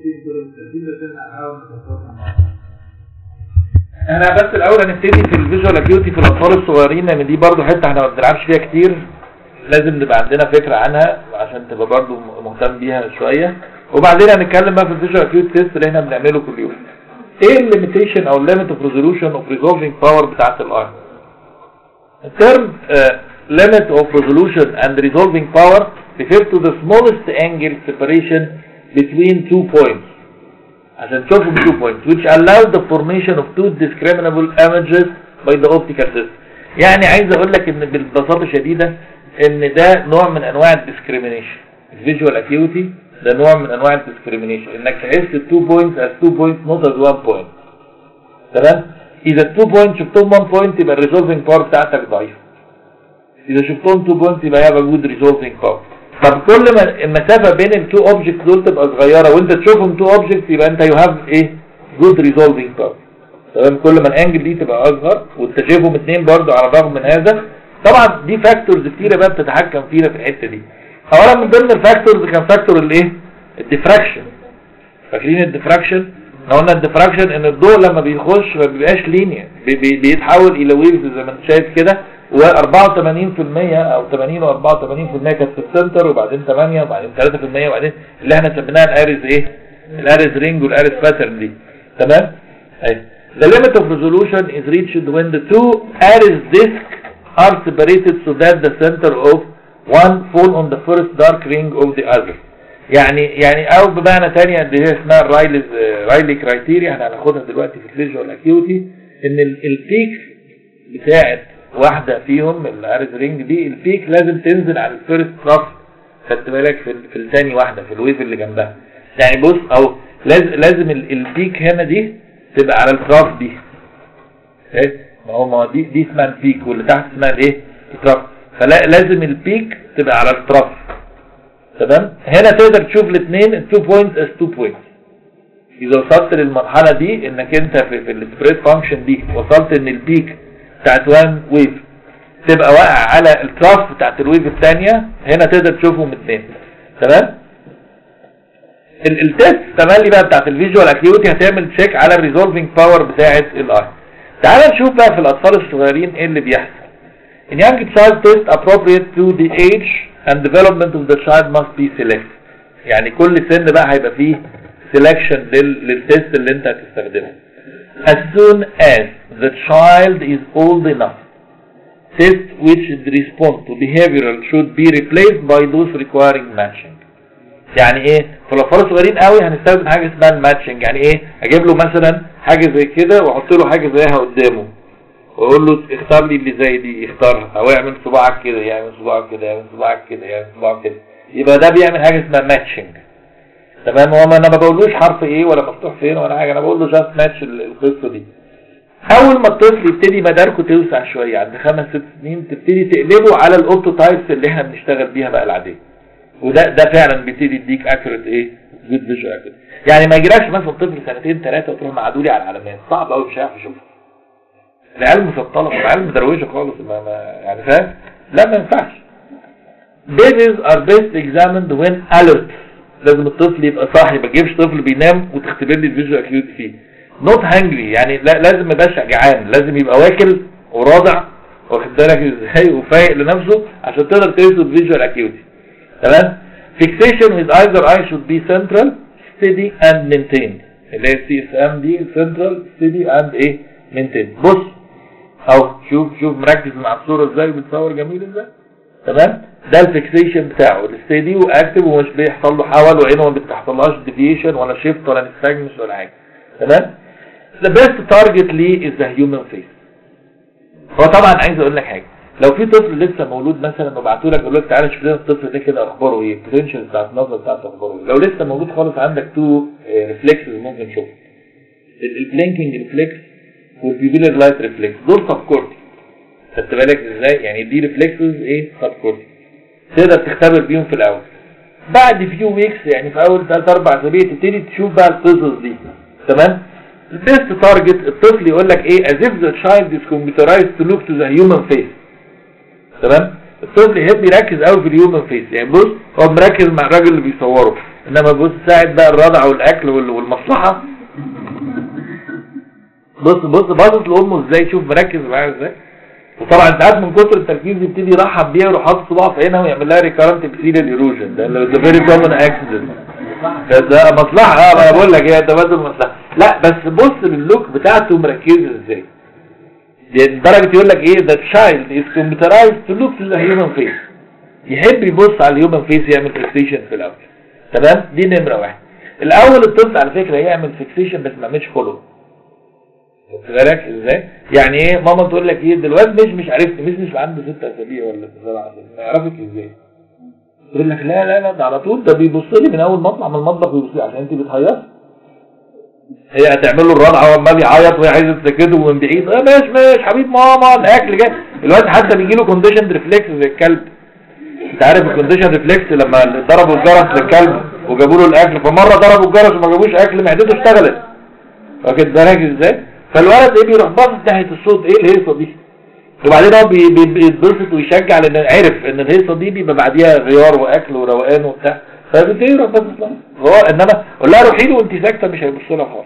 انا بس الاول هنبتدي في الفيجوال اكيوتي في الاطفال الصغيرين لان دي برضو حته احنا ما بنلعبش فيها كتير لازم نبقى عندنا فكره عنها عشان تبقى برضو مهتم بيها شويه وبعدين هنتكلم بقى في الفيجوال اكيوتي تيست اللي احنا بنعمله كل يوم ايه الليميتيشن او الليميت اوف ريزولوشن اوف ريزولفينج باور بتاعت الاي الترم limit of resolution and resolving power refers to the smallest angle separation between two points عشان تشوفهم two points which allow the formation of two discriminable images by the optical system يعني عايز اقول لك ان ببساطة شديدة ان ده نوع من انواع الديسكريميشن الفيجوال اكيوتي ده نوع من انواع الديسكريميشن انك تحس التو بوينتس as two points not as one point تمام اذا التو بوينتس شفتهم 1 بوينت يبقى الريزولفنج باور بتاعتك ضعيفه اذا شفتهم 2 بوينت يبقى هيبقى جود ريزولفنج باور طب كل ما المسافه بين التو اوبجكت دول تبقى صغيره وانت تشوفهم تو اوبجكت يبقى انت يو هاف ايه جود ريزولفنج باور تمام كل ما الانجل دي تبقى اصغر وانت شايفهم اثنين برضو على الرغم من هذا طبعا دي فاكتورز كتيره بقى بتتحكم فينا في الحته دي اولا من ضمن الفاكتورز كان فاكتور الايه الديفراكشن فاكرين الديفراكشن احنا قلنا الديفراكشن ان الضوء لما بيخش ما بيبقاش لينير بي بي بيتحول الى ويفز زي ما انت شايف كده و84% او 80 و84% كانت في السنتر وبعدين 8 وبعدين 3% وبعدين اللي احنا سميناها الاريز ايه الاريز رينج والاريز باترن دي تمام اهي The limit of resolution is reached when the two Aries discs are separated so that the center of one fall on the first dark ring of the other. يعني يعني او بمعنى تاني اللي هي اسمها الرايلي رايلي كرايتيريا احنا هناخدها دلوقتي في الفيجوال اكيوتي ان البيك بتاعت واحدة فيهم الارز رينج دي البيك لازم تنزل على الفيرست تراف خدت بالك في, في الثاني واحدة في الويف اللي جنبها يعني بص او لازم لازم البيك هنا دي تبقى على التراف دي ايه ما هو ما دي دي اسمها البيك واللي تحت اسمها الايه التراف فلازم البيك تبقى على التراف تمام هنا تقدر تشوف الاثنين التو بوينتس از تو بوينتس اذا وصلت للمرحله دي انك انت في, في السبريد فانكشن دي وصلت ان البيك بتاعت وان ويف تبقى واقع على التراف بتاعت الويف الثانيه هنا تقدر تشوفهم اثنين تمام التست تملي بقى بتاعت الفيجوال اكيوتي هتعمل تشيك على الريزولفنج باور بتاعت الاي تعال نشوف بقى في الاطفال الصغيرين ايه اللي بيحصل In young child test appropriate to the age and development of the child must be selected يعني كل سن بقى هيبقى فيه selection لل... للتست اللي انت هتستخدمه as soon as the child is old enough tests which respond to behavioral should be replaced by those requiring matching يعني ايه في الاطفال الصغيرين قوي هنستخدم حاجه اسمها الماتشنج يعني ايه اجيب له مثلا حاجه زي كده واحط له حاجه زيها قدامه واقول له اختار لي اللي زي دي اختارها او اعمل صباعك كده يعمل صباعك كده يعمل صباعك كده يعمل صباعك كده يبقى ده بيعمل حاجه اسمها ماتشنج تمام هو ما انا ما بقولوش حرف ايه ولا مفتوح فين ولا حاجه انا بقول له جاست ماتش القصه دي اول ما الطفل يبتدي مداركه توسع شويه عند خمس ست سنين تبتدي تقلبه على الاوتو تايبس اللي احنا بنشتغل بيها بقى العاديه وده ده فعلا بيبتدي يديك اكيوريت ايه جود فيجوال اكيوريت يعني ما يجراش مثلا طفل سنتين ثلاثه وتروح معدولي على العلامات صعب قوي مش هيعرف يشوفها العيال مسطله العيال مدروشه خالص ما ما يعني فاهم لا ما ينفعش babies are best examined when alert لازم الطفل يبقى صاحي ما تجيبش طفل بينام وتختبر لي الفيجوال اكيوت فيه not hungry يعني لا لازم ما يبقاش جعان لازم يبقى واكل وراضع واخد بالك ازاي وفايق لنفسه عشان تقدر تقيسه الفيجوال اكيوتي تمام fixation with either eye should be central steady and maintained اللي هي السي اس ام دي central steady and ايه maintained بص اهو شوف شوف مركز مع الصوره ازاي بتصور جميل ازاي تمام ده الفيكسيشن بتاعه الستيدي واكتف ومش بيحصل له حول وعينه ما بتحصلهاش ديفيشن ولا شيفت ولا نستجمس ولا حاجه تمام the best target ليه is the human face هو طبعا عايز اقول لك حاجه لو في طفل لسه مولود مثلا وبعتوا لك يقول لك تعالى شوف لنا الطفل ده كده اخباره ايه البوتنشال بتاعت النظر بتاعته اخباره ايه لو لسه مولود خالص عندك تو ريفلكسز ممكن تشوفهم البلينكينج ريفلكس والبيبيلر لايت ريفلكس دول سب كورتي خدت بالك ازاي يعني دي ريفلكسز ايه سب كورتي تقدر تختبر بيهم في الاول بعد فيو ويكس يعني في اول ثلاث اربع اسابيع تبتدي تشوف بقى القصص دي تمام البيست تارجت الطفل يقول لك ايه as if the child is computerized to look to the human face تمام الطفل يحب يركز قوي في الهيومن فيس يعني بص هو مركز مع الراجل اللي بيصوره انما بص ساعة بقى الرضع والاكل وال- والمصلحة بص بص باصص لامه ازاي شوف مركز معاها ازاي وطبعا ساعات من كتر التركيز يبتدي يرحب بيها يروح حاطط صباعه في عينها ويعمل لها ريكارنت ابسيليال ايروجن ده ده فيري كومن اكسيدنت ده مصلحه اه ما انا بقول لك هي تبادل مصلحه لا بس بص للوك بتاعته مركزه ازاي يعني لدرجه يقول لك ايه ده تشايلد از كمبيوترايزد تو لوك هيومن فيس يحب يبص على الهيومن فيس يعمل فيكسيشن في الاول تمام دي نمره واحد الاول الطفل على فكره يعمل فيكسيشن بس ما يعملش فولو خد بالك ازاي يعني ايه ماما تقول لك ايه دلوقتي مش مش عرفت مش مش عنده ست اسابيع ولا سبع اسابيع يعرفك ازاي تقول لك لا لا لا ده على طول ده بيبص لي من اول ما اطلع من المطبخ ويبص لي عشان انت بتهيص هي هتعمل له الرضعه وعمال يعيط وهي عايزه تسكته من بعيد اه ماشي ماشي حبيب ماما الاكل جاي الواد حتى بيجي له كونديشن ريفلكس زي الكلب انت عارف الكونديشن ريفلكس لما ضربوا الجرس للكلب وجابوا له الاكل فمره ضربوا الجرس وما جابوش اكل معدته اشتغلت واخد بالك ازاي فالولد ايه بيروح باصص ناحيه الصوت ايه الهيصه دي وبعدين هو بي- بي- بيتبسط ويشجع لان عرف ان الهيصه دي بيبقى بعديها غيار واكل وروقان وبتاع فبيبتدي يروح باصص لها هو انما قول لها روحي له وانت ساكته مش هيبص لها خالص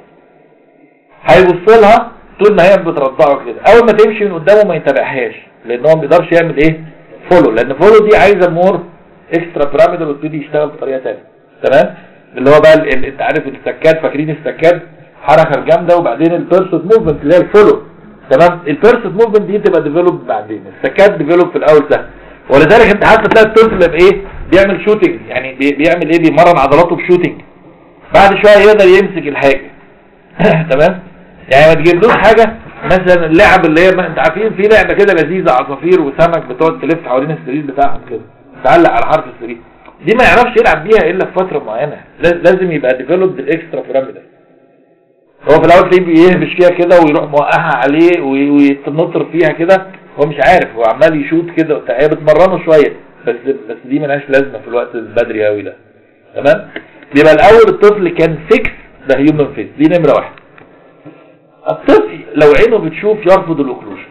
هيبص لها طول ما هي بترضعه كده اول ما تمشي من قدامه ما يتابعهاش لان هو ما بيقدرش يعمل ايه فولو لان فولو دي عايزه مور اكسترا بيراميدال ويبتدي يشتغل بطريقه ثانيه تمام اللي هو بقى ال- ال- انت عارف السكات فاكرين السكات حركه جامده وبعدين البيرسوت موفمنت اللي هي الفولو تمام البيرسوت موفمنت دي تبقى ديفلوب بعدين السكات ديفلوب في الاول سهل ولذلك انت حتى تلاقي الطفل بايه بيعمل شوتنج يعني بي- بيعمل ايه بيمرن عضلاته بشوتنج بعد شويه يقدر يمسك الحاجه تمام يعني ما تجيبلوش حاجه مثلا اللعب اللي هي ما انت عارفين في لعبه كده لذيذه عصافير وسمك بتقعد تلف حوالين السرير بتاعهم كده تعلق على حرف السرير دي ما يعرفش يلعب بيها الا في فتره معينه لاز- لازم يبقى ديفلوب بالاكسترا بيراميدال هو في الاول تلاقيه بيهبش فيها كده ويروح موقعها عليه وي- ويتنطر فيها كده هو مش عارف هو عمال يشوط كده وبتاع هي بتمرنه شويه بس بس دي ملهاش لازمه في الوقت البدري قوي ده تمام يبقى الاول الطفل كان فيكس ده هيومن فيس دي نمره واحد الطفل لو عينه بتشوف يرفض الاوكلوجن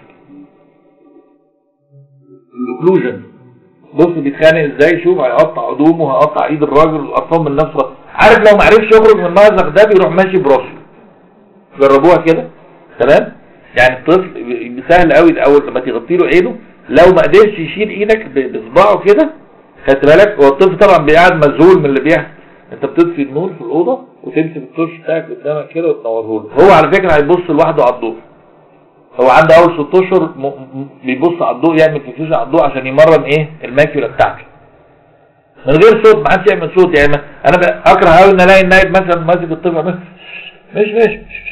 الاوكلوجن بص بيتخانق ازاي شوف هيقطع هدومه هيقطع ايد الراجل والقرفان من نفسه عارف لو ما عرفش يخرج من المأزق ده بيروح ماشي براسه جربوها كده تمام يعني الطفل ب- سهل قوي الاول لما تغطي له عينه لو ما قدرش يشيل ايدك ب- بصباعه كده خدت بالك هو الطفل طبعا بيقعد مذهول من اللي بيحصل انت بتطفي النور في الاوضه وتمسك التورش بتاعك قدامك كده وتنوره له هو على فكره هيبص لوحده على الضوء هو عنده اول ست اشهر م- م- بيبص على الضوء يعمل فيكسيشن على الضوء عشان يمرن ايه الماكيولا بتاعته من غير صوت ما حدش يعمل صوت يعني ما- انا ب- اكره قوي ان الاقي النايب مثلا ماسك الطفل عمال مش مش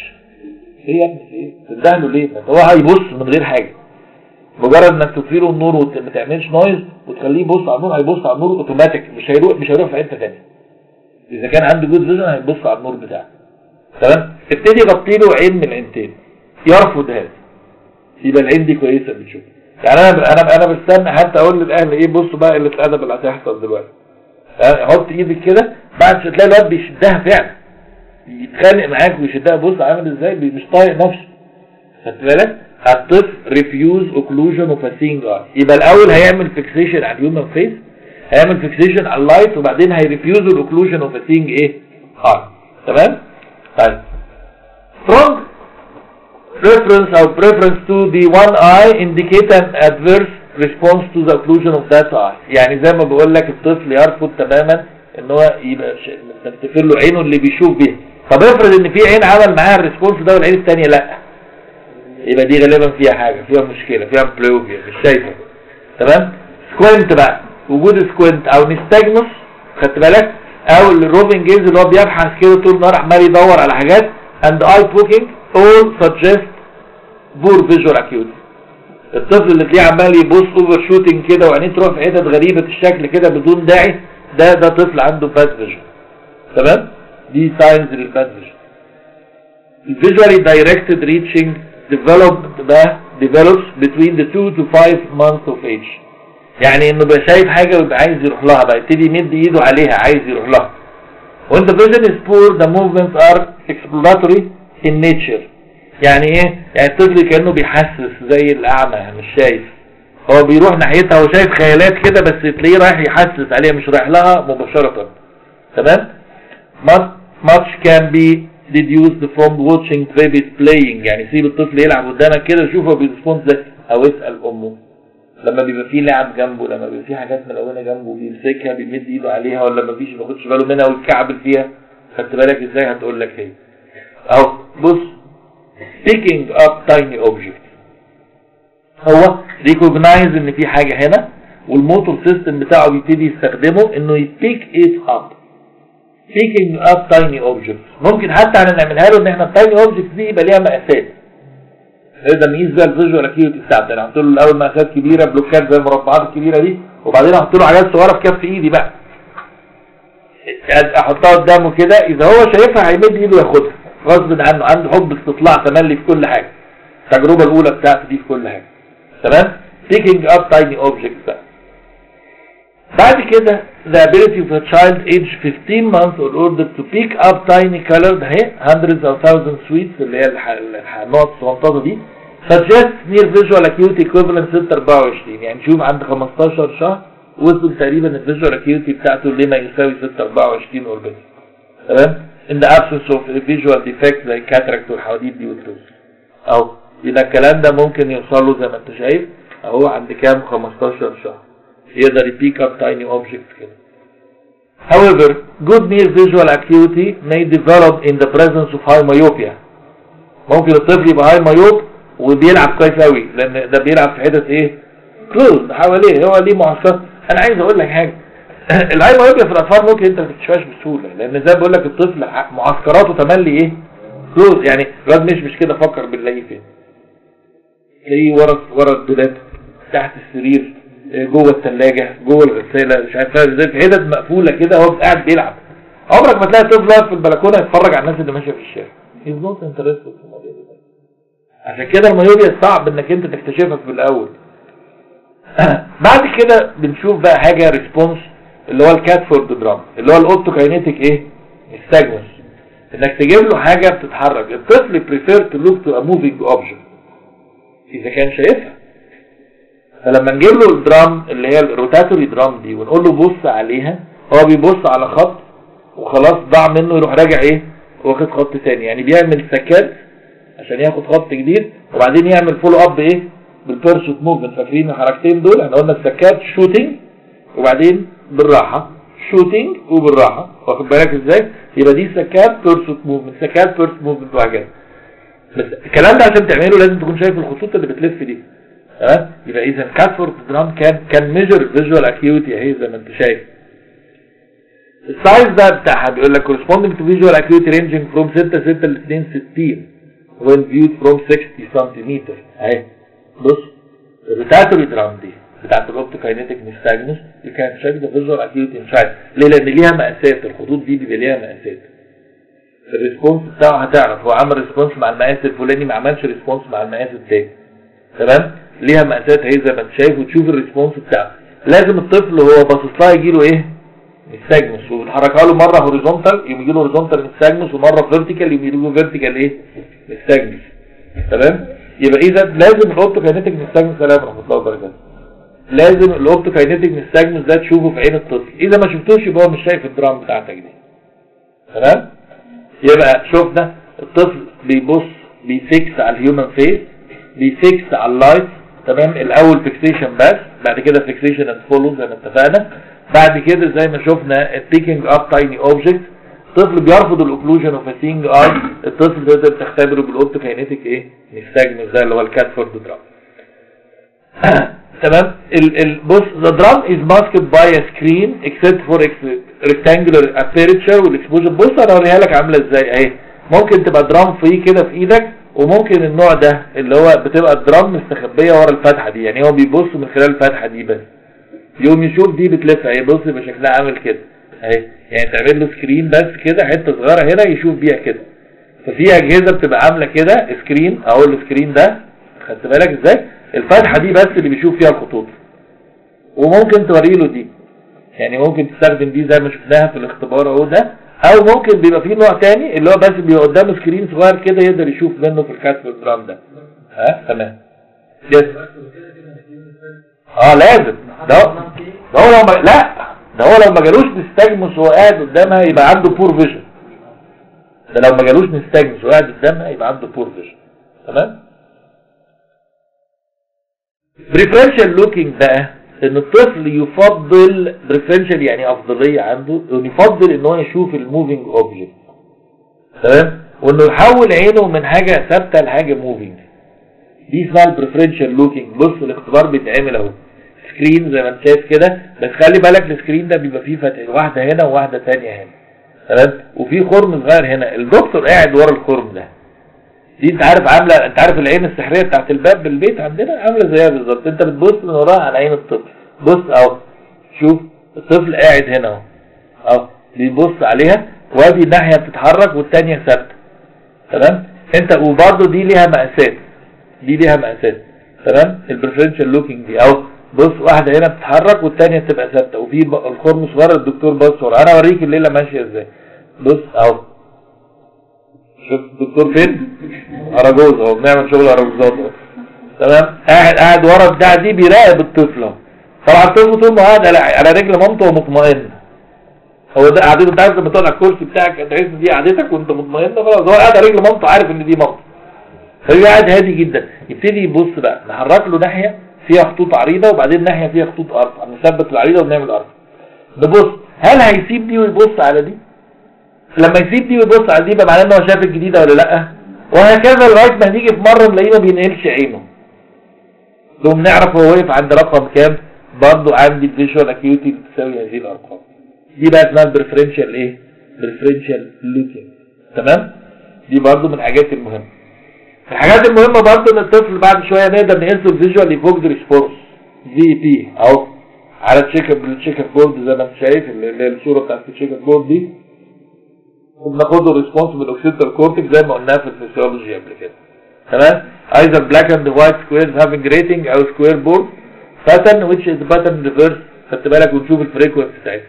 ايه يا ابني في ايه تدهله ليه ما هو هيبص من غير حاجه مجرد انك تطفي له النور وما تعملش نويز وتخليه يبص على النور هيبص على النور اوتوماتيك مش هيروح مش هيروح في حته ثانيه اذا كان عنده جود فيجن هيبص على النور بتاعه تمام ابتدي غطي له عين من العينتين يرفض هذا يبقى العين دي كويسه بتشوف يعني انا انا انا بستنى حتى اقول للاهل ايه بصوا بقى اللي الادب اللي هتحصل دلوقتي ها، حط ايدك كده بعد شويه تلاقي الواد بيشدها فعلا يتخانق معاك ويشدها بص عامل ازاي بي- مش طايق نفسه خدت بالك الطفل ريفيوز اوكلوجن اوف سينج اي يبقى الاول هيعمل فيكسيشن على الهيومن فيس هيعمل فيكسيشن على اللايت وبعدين هيريفيوز الاوكلوجن اوف سينج ايه اي تمام طيب strong reference or preference to the one eye indicate an adverse response to the occlusion of that eye يعني زي ما بقول لك الطفل يرفض تماما ان هو يبقى ش- تقفل له عينه اللي بيشوف بيها طب افرض ان في عين عمل معاها الريسبونس ده والعين الثانيه لا يبقى دي غالبا فيها حاجه فيها مشكله فيها امبلوفيا مش شايفه تمام سكوينت بقى وجود سكوينت او نستجنس خدت بالك او الروبين جيز اللي هو بيبحث كده طول النهار عمال يدور على حاجات and eye poking all suggest poor visual acuity الطفل اللي تلاقيه عمال يبص اوفر شوتنج كده وعينيه تروح في حتت غريبه الشكل كده بدون داعي ده ده طفل عنده باد فيجن تمام دي ساينز للباد فيجن visually directed reaching developed بقى develops between the 2 to 5 months of age يعني انه بقى شايف حاجه ويبقى عايز يروح لها بقى يبتدي يمد ايده عليها عايز يروح لها when the vision is poor the movements are exploratory in nature يعني ايه يعني الطفل كانه بيحسس زي الاعمى مش شايف هو بيروح ناحيتها وشايف خيالات كده بس تلاقيه رايح يحسس عليها مش رايح لها مباشره تمام much, much can be deduced from watching babies playing يعني سيب الطفل يلعب قدامك كده شوفه بيرسبونس ازاي او اسال امه لما بيبقى فيه لعب جنبه لما بيبقى فيه حاجات ملونه جنبه بيمسكها بيمد ايده عليها ولا ما فيش ما بياخدش باله منها ويتكعبل فيها خدت بالك ازاي هتقول لك هي اهو بص picking up tiny objects هو recognize ان في حاجة هنا والموتور سيستم بتاعه بيبتدي يستخدمه انه يبيك it up picking up tiny objects ممكن حتى احنا نعملها له ان احنا التايني objects دي يبقى ليها مقاسات نقدر نقيس بيها الفيجوال اكيوتي بتاعتنا احط له الاول مقاسات كبيره بلوكات زي المربعات الكبيره دي وبعدين احط له حاجات صغيره في كف ايدي بقى احطها قدامه كده اذا هو شايفها هيمد ايده ياخدها غصب عنه عنده حب استطلاع تملي في كل حاجه التجربه الاولى بتاعته دي في كل حاجه تمام picking up tiny objects بقى بعد كده the ability of a child age 15 months in order to pick up tiny colored اهي hundreds of thousands sweets اللي هي الح- الح- النقط الصغنططه دي suggests near visual acuity equivalent 624 يعني شوف عند 15 شهر وصل تقريبا الفيجوال اكيوتي بتاعته لما يساوي 624 اوربت تمام in the absence of a visual defect زي الكاتراكت والحواديت دي والتوز اهو يبقى الكلام ده ممكن يوصل له زي ما انت شايف اهو عند كام 15 شهر يقدر يبيك اب تايني اوبجكت كده However, good near visual acuity may develop in the presence of high myopia. ممكن الطفل يبقى هاي مايوب وبيلعب كويس قوي لان ده بيلعب في حتت ايه كلوز حواليه هو ليه معسكرات انا عايز اقول لك حاجه الهاي مايوبيا في الاطفال ممكن انت ما تكتشفهاش بسهوله لان زي ما بقول لك الطفل معسكراته تملي ايه كلوز يعني الواد مش مش كده فكر بنلاقيه فين تلاقيه ورا ورا الدولاب تحت السرير آه، جوه الثلاجه جوه الغساله مش عارف ازاي في حتت مقفوله كده هو قاعد بيلعب عمرك ما تلاقي طفل واقف في البلكونه يتفرج على الناس اللي ماشيه في الشارع He's not interested في الموضوع ده عشان كده الميوبيا صعب انك انت تكتشفها في الاول بعد كده بنشوف بقى حاجه ريسبونس اللي هو الكاتفورد درام اللي هو الاوتوكاينيتيك ايه استاجنس انك تجيب له حاجه بتتحرك الطفل بريفير تو لوك تو ا موفينج اوبجكت اذا كان شايفها فلما نجيب له الدرام اللي هي الروتاتوري درام دي ونقول له بص عليها هو بيبص على خط وخلاص ضاع منه يروح راجع ايه واخد خط تاني يعني بيعمل سكات عشان ياخد خط جديد وبعدين يعمل فولو اب ايه بالبيرسوت موفمنت فاكرين الحركتين دول احنا قلنا السكات شوتنج وبعدين بالراحه شوتنج وبالراحه واخد بالك ازاي يبقى دي سكات بيرسوت موفمنت سكات بيرسوت موفمنت وهكذا بس الكلام ده عشان تعمله لازم تكون شايف الخطوط اللي بتلف دي تمام يبقى اذا كاتفورد درام كان كان ميجر فيجوال اكيوتي اهي زي ما انت شايف السايز ده بتاعها بيقول لك corresponding to visual acuity ranging from 6 6 ل 62 when viewed from 60 سنتيمتر اهي بص الروتاتوري درام دي بتاعت الاوبتوكاينيتيك نستاجنس دي كانت شايف ده فيجوال اكيوتي مش عارف ليه لان ليها مقاسات الخطوط دي بيبقى ليها مقاسات في الريسبونس بتاعه هتعرف هو عمل ريسبونس مع المقاس الفلاني ما عملش ريسبونس مع المقاس التاني تمام ليها مقاسات اهي زي ما انت شايف وتشوف الريسبونس بتاعه لازم الطفل وهو باصص لها يجي له ايه نستاجنس وبنحركها له مره هوريزونتال يقوم يجي له هوريزونتال نستاجنس ومره فيرتيكال يقوم يجي له فيرتيكال ايه نستاجنس تمام يبقى اذا لازم الاوبتوكاينيتيك نستاجنس سلام ورحمه الله وبركاته لازم الاوبتوكاينيتيك نستاجنس ده تشوفه في عين الطفل اذا ما شفتوش يبقى هو مش شايف الدرام بتاعتك دي تمام يبقى شفنا الطفل بيبص بيفكس على الهيومن فيس بيفكس على اللايت تمام الاول فيكسيشن بس بعد كده فيكسيشن اند فولو زي ما اتفقنا بعد كده زي ما شفنا البيكينج اب تايني اوبجكت الطفل بيرفض الاوكلوجن اوف سينج اي الطفل تقدر تختبره بالاوبتوكاينيتيك ايه نستجمس ده اللي هو الكاتفورد درام تمام ال ال بص the drum is masked by a screen except for ex- rectangular aperture والاكسبوجر بص انا اوريها لك عامله ازاي اهي ممكن تبقى درام فري كده في ايدك وممكن النوع ده اللي هو بتبقى الدرام مستخبيه ورا الفتحه دي يعني هو بيبص من خلال الفتحه دي بس يوم يشوف دي بتلف اهي بص يبقى شكلها عامل كده اهي يعني تعمل له سكرين بس كده حته صغيره هنا يشوف بيها كده ففي اجهزه بتبقى عامله كده سكرين اهو السكرين ده خدت بالك ازاي الفتحه دي بس اللي بيشوف فيها الخطوط وممكن توري له دي يعني ممكن تستخدم دي زي ما شفناها في الاختبار اهو ده او ممكن بيبقى فيه نوع تاني اللي هو بس بيبقى قدامه سكرين صغير كده يقدر يشوف منه في الكاتب الجرام ده ها تمام يس اه لازم ده ده هو لو ما لا ده هو لو ما جالوش نستجمس وهو قاعد قدامها يبقى عنده بور فيجن ده لو ما جالوش نستجنس وقاعد قدامها يبقى عنده بور فيجن تمام بريفرنشال لوكينج بقى ان الطفل يفضل بريفرنشال يعني افضليه عنده انه يفضل ان هو يشوف الموفينج اوبجكت تمام وانه يحول عينه من حاجه ثابته لحاجه موفينج دي اسمها البريفرنشال لوكينج بص الاختبار بيتعمل اهو سكرين زي ما انت شايف كده بس خلي بالك السكرين ده بيبقى فيه فتح واحده هنا وواحده ثانيه هنا تمام وفي خرم صغير هنا الدكتور قاعد ورا الخرم ده دي انت عارف عامله انت عارف العين السحريه بتاعت الباب بالبيت عندنا عامله زيها بالظبط انت بتبص من وراها على عين الطفل بص اهو شوف الطفل قاعد هنا اهو اهو بيبص عليها وادي ناحيه بتتحرك والثانيه ثابته تمام انت وبرده دي ليها مقاسات دي ليها مقاسات تمام البريفرنشال لوكينج دي اهو بص واحده هنا بتتحرك والثانيه تبقى ثابته وفي الخرم صغير الدكتور بص ورا انا اوريك الليله ماشيه ازاي بص اهو شوف الدكتور فين اراجوز اهو بنعمل شغل اراجوزات اهو تمام قاعد قاعد ورا البتاع دي بيراقب الطفل اهو طبعا الطفل طول ما قاعد على على رجل مامته ومطمئن هو ده قعدته انت عارف لما تقعد على الكرسي بتاعك تحس ان دي قعدتك وانت مطمئن خلاص هو قاعد على رجل مامته عارف ان دي مامته فهو قاعد هادي جدا يبتدي يبص بقى نحرك له ناحيه فيها خطوط عريضه وبعدين ناحيه فيها خطوط ارفع نثبت العريضه ونعمل ارفع نبص هل هيسيب دي ويبص على دي لما يسيب دي ويبص على دي يبقى معناه ان هو شاف الجديده ولا لا وهكذا لغايه ما هنيجي في مره نلاقيه ما بينقلش عينه ثم نعرف هو واقف عند رقم كام برضه عندي الفيجوال اكيوتي بتساوي هذه الارقام دي بقى اسمها البريفرنشال ايه بريفرنشال لوكينج تمام دي برضه من الحاجات المهمه الحاجات المهمه برضه ان الطفل بعد شويه نقدر نقيس له الفيجوال ايفوكد ريسبونس في بي اهو على التشيك اب التشيك اب بورد زي ما انت شايف اللي هي الصوره بتاعت التشيك اب بورد دي وبناخد له ريسبونس من الاوكسيتال كورتكس زي ما قلناها في الفسيولوجي قبل كده تمام either black and white squares having rating او square board pattern which is pattern reverse خدت بالك ونشوف الفريكونسي بتاعتها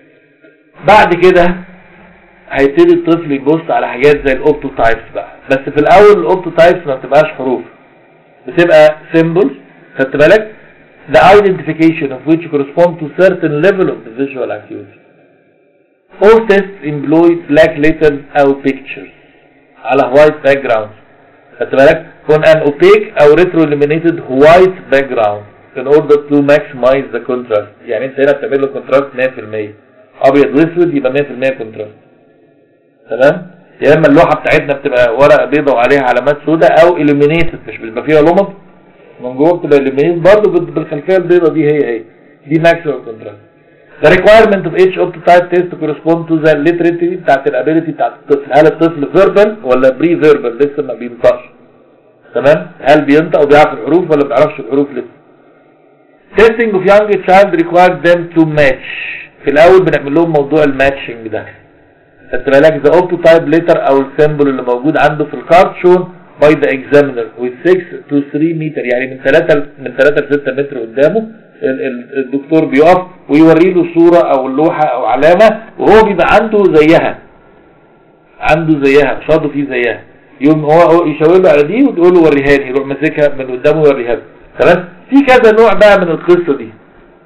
بعد كده هيبتدي الطفل يبص على حاجات زي الاوبتو تايبس بقى بس في الاول الاوبتو تايبس ما بتبقاش حروف بتبقى symbols خدت بالك the identification of which correspond to certain level of the visual acuity all tests employ black letters او pictures على white background خدت بالك on an opaque او retroilluminated white background in order to maximize the contrast يعني انت هنا بتعمل له contrast 100% ابيض واسود يبقى 100% contrast تمام يا اما اللوحه بتاعتنا بتبقى ورقه بيضاء وعليها علامات سوداء او illuminated مش بيبقى فيها لمض من جوه بتبقى illuminated برضه بالخلفيه البيضاء دي هي هي دي maximum contrast The requirement of each optotype test to correspond to the literacy بتاعت الابيليتي بتاعت الطفل هل الطفل verbal ولا بري verbal لسه ما بينطقش تمام هل بينطق وبيعرف الحروف ولا ما بيعرفش الحروف لسه testing of young child requires them to match في الاول بنعمل لهم موضوع الماتشنج ده خدت بالك the optotype letter او السيمبل اللي موجود عنده في الكارت shown by the examiner with 6 to 3 متر يعني من 3 من 3 ل 6 متر قدامه الدكتور بيقف ويوري له صورة او اللوحة او علامة وهو بيبقى عنده زيها عنده زيها قصاده فيه زيها يوم هو هو يشاور له على دي وتقول له وريها لي يروح ماسكها من قدامه ويوريها له تمام في كذا نوع بقى من القصة دي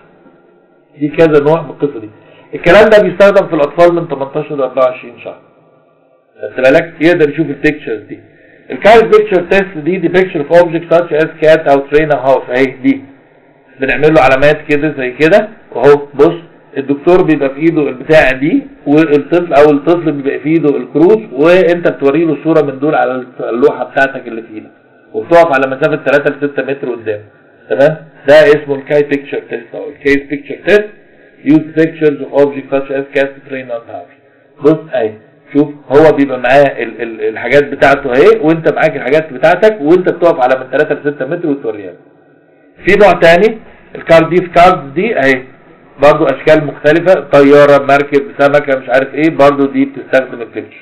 دي كذا نوع من القصة دي الكلام ده بيستخدم في الاطفال من 18 ل 24 شهر خدت بالك يقدر يشوف البيكتشرز دي الكايز بيكتشر تيست دي دي بيكتشر اوف اوبجكت ساتش از كات او ترين هاوس اهي دي بنعمل له علامات كده زي كده وهو بص الدكتور بيبقى في ايده البتاع دي والطفل او الطفل بيبقى في ايده الكروت وانت بتوري له صوره من دول على اللوحه بتاعتك اللي في ايدك وبتقف على مسافه 3 ل 6 متر قدام تمام ده اسمه الكاي بيكتشر تيست او الكيس بيكتشر تيست use pictures of objects such as cat train on house بص اهي شوف هو بيبقى معاه ال ال الحاجات بتاعته اهي وانت معاك الحاجات بتاعتك وانت بتقف على من 3 ل 6 متر وتوريها في نوع تاني الكارد دي في كارد دي اهي برضو اشكال مختلفة طيارة مركب سمكة مش عارف ايه برضو دي بتستخدم البيكتشر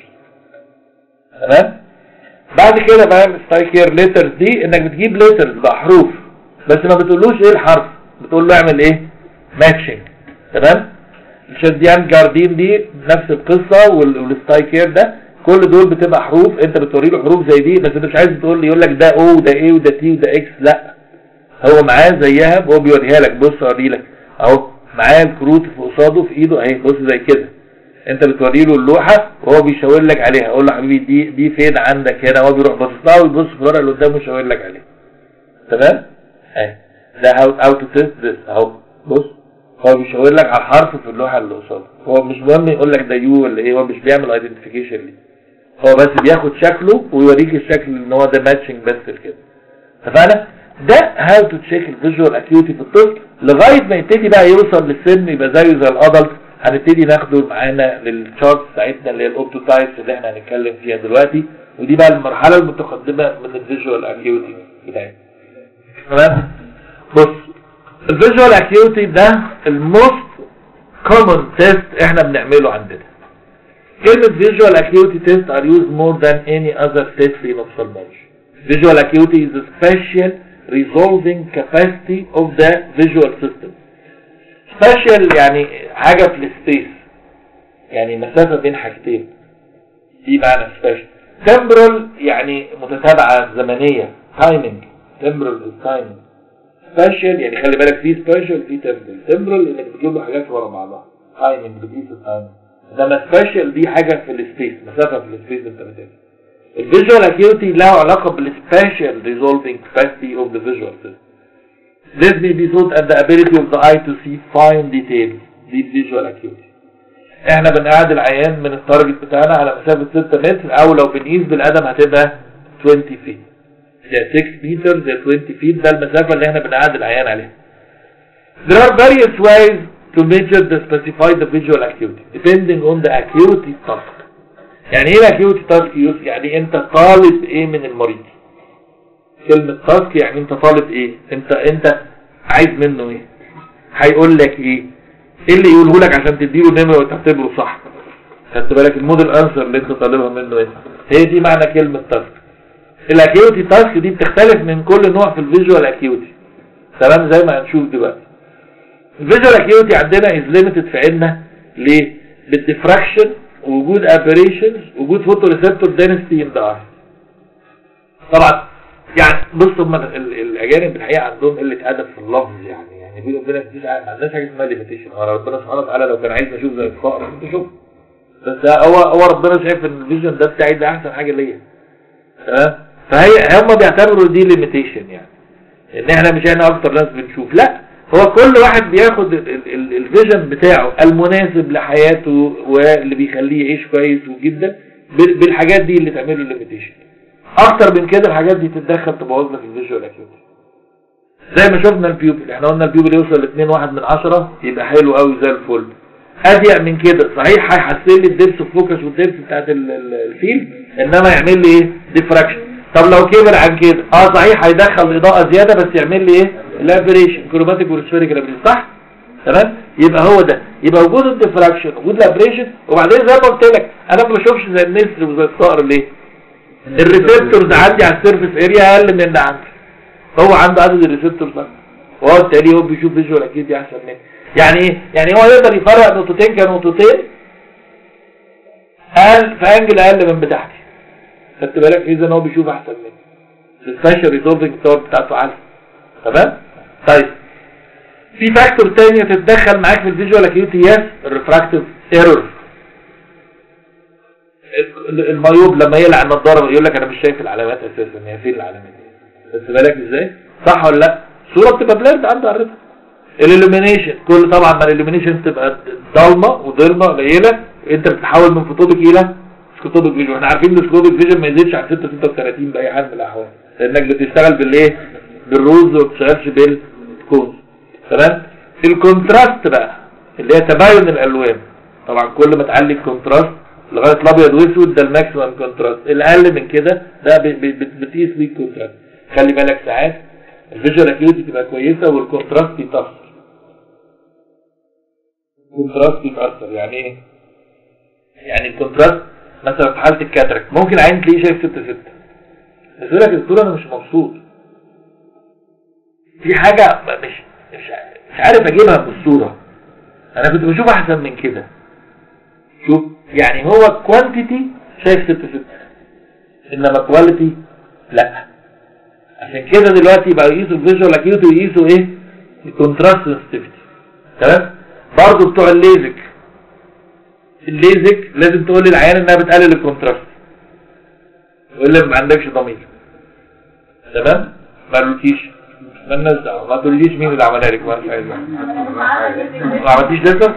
تمام بعد كده بقى ستايكير ليترز دي انك بتجيب ليترز بحروف بس ما بتقولوش ايه الحرف بتقول له اعمل ايه ماتشنج تمام الشديان جاردين دي نفس القصة والستايكير ده كل دول بتبقى حروف انت بتوري له حروف زي دي بس انت مش عايز تقول لي يقول لك ده او وده ايه وده تي وده اكس لا هو معاه زيها هو بيوريها لك بص اوري لك اهو معاه الكروت في قصاده في ايده اهي بص زي كده انت بتوري له اللوحه وهو بيشاور لك عليها اقول له حبيبي دي دي فين عندك هنا هو بيروح باصص لها ويبص في الورقه اللي قدامه ويشاور لك عليها تمام اهي ده هاو هاو تو تيست ذس اهو بص هو بيشاور لك على الحرف في اللوحه اللي قصاده هو مش مهم يقول لك ده يو ولا ايه هو مش بيعمل ايدنتيفيكيشن ليه هو بس بياخد شكله ويوريك الشكل ان هو ده ماتشنج بس كده اتفقنا ده هاو تو تشيك الفيجوال اكيوتي في الطفل لغايه ما يبتدي بقى يوصل للسن يبقى زيه زي الادلت هنبتدي ناخده معانا للشارت بتاعتنا اللي هي الاوبتوتايبس اللي احنا هنتكلم فيها دلوقتي ودي بقى المرحله المتقدمه من الفيجوال اكيوتي بتاعتنا تمام بص الفيجوال اكيوتي ده الموست كومن تيست احنا بنعمله عندنا كلمة visual acuity test are used more than any other test in ophthalmology. Visual acuity is the spatial resolving capacity of the visual system. Spatial يعني حاجة في السبيس يعني مسافة بين حاجتين دي معنى spatial. Temporal يعني متتابعة زمنية timing temporal is timing. Spatial يعني خلي بالك في spatial في temporal. Temporal انك بتجيب له حاجات ورا بعضها. timing بتقيس التايمنج. انما سبيشال دي حاجه في السبيس مسافه في السبيس انت بتاخدها الفيجوال اكيوتي له علاقه بالسبيشال ريزولفينج كاباسيتي اوف ذا فيجوال سيستم This may be thought at the ability of the eye to see fine details دي visual acuity احنا بنقعد العيان من التارجت بتاعنا على مسافة 6 متر او لو بنقيس بالقدم هتبقى 20 فيت يا 6 متر يا 20 فيت ده المسافة اللي احنا بنقعد العيان عليها There are various ways to measure the specify the visual acuity depending on the acuity task يعني ايه الاكيوتي تاسك يعني انت طالب ايه من المريض كلمة تاسك يعني انت طالب ايه انت انت عايز منه ايه هيقول لك ايه ايه اللي يقوله لك عشان تديله نمرة وتعتبره صح خدت بالك الموديل انسر اللي انت طالبها منه ايه هي دي معنى كلمة تاسك الاكيوتي تاسك دي بتختلف من كل نوع في الفيجوال اكيوتي تمام زي ما هنشوف دلوقتي الفيجوال اكيوتي عندنا از ليميتد في عيننا ليه بالديفراكشن وجود ابريشنز وجود فوتو ريسبتور دينستي ان ذا طبعا يعني بص هم الاجانب الحقيقه عندهم قله ادب في اللفظ يعني يعني بيقولوا ربنا مفيش ما عندناش حاجه اسمها ليميتيشن هو ربنا سبحانه وتعالى لو كان عايز اشوف زي الفقر كنت اشوف بس هو هو ربنا شايف ان الفيجن ده بتاعي ده احسن حاجه ليا تمام فهي هم بيعتبروا دي ليميتيشن يعني ان احنا مش احنا اكتر ناس بنشوف لا هو كل واحد بياخد الفيجن بتاعه المناسب لحياته واللي بيخليه يعيش كويس وجدا بالحاجات دي اللي تعمله الليميتيشن اكتر من كده الحاجات دي تتدخل تبوظ لك الفيجوال اكيوتي زي ما شفنا البيوبل احنا قلنا البيوبل يوصل ل 2 1 من 10 يبقى حلو قوي زي الفل اضيق من كده صحيح هيحسن لي الدبس فوكس والدبس بتاعت الفيل انما يعمل لي ايه ديفراكشن طب لو كبر عن كده اه صحيح هيدخل اضاءه زياده بس يعمل لي ايه الابريشن كروماتيك والسفيريكال ابريشن صح تمام يبقى هو ده يبقى وجود الديفراكشن وجود الابريشن وبعدين زي ما قلت لك انا ما بشوفش زي النسر وزي الصقر ليه الريسبتورز عندي على السيرفيس اريا اقل من اللي عندي هو عنده عدد الريسبتورز وهو بالتالي هو بيشوف فيجوال اكيد احسن مني يعني ايه يعني هو يقدر يفرق نقطتين كنقطتين اقل في انجل اقل من بتاعتي خدت بالك اذا هو بيشوف احسن مني السبيشال ريزولفنج باور بتاعته عاليه تمام طيب في فاكتور تانية تتدخل معاك في الفيجوال اكيوتي يس الريفراكتيف ايرور المايوب لما يقلع النضاره يقول لك انا مش شايف العلامات اساسا هي فين العلامات خدت بالك ازاي صح ولا لا الصوره بتبقى بليرد عنده عرفها الالومينيشن كل طبعا ما الالومينيشن تبقى ضلمه وضلمه قليله انت بتتحول من فوتوبيك الى سكوتوبيك فيجن احنا عارفين ان السكوتوبيك فيجن ما يزيدش عن 6 36 باي حال من الاحوال لانك بتشتغل بالايه بالروز وما بتشتغلش بالكونز تمام الكونتراست بقى اللي هي تباين الالوان طبعا كل ما تعلي الكونتراست لغايه الابيض واسود ده الماكسيمم كونتراست الاقل من كده ده بتقيس بيه الكونتراست خلي بالك ساعات الفيجوال اكيوتي تبقى كويسه والكونتراست يتاثر الكونتراست يتاثر يعني ايه يعني الكونتراست مثلا في حاله الكاتراك ممكن عين تلاقيه شايف 6 6 بس يقول لك الدكتور انا مش مبسوط في حاجه مش مش مش عارف اجيبها في الصوره انا كنت بشوف احسن من كده شوف يعني هو كوانتيتي شايف 6 6 انما كواليتي لا عشان كده دلوقتي بقى يقيسوا الفيجوال اكيوتي ويقيسوا ايه الكونتراست سنسيتيفيتي تمام برضه بتوع الليزك الليزك لازم تقول للعيان انها بتقلل الكونتراست والا ما عندكش ضمير تمام ما قالولكيش مالناش دعوه ما تقوليش مين اللي عملها لك ما عايز ما عملتيش لسه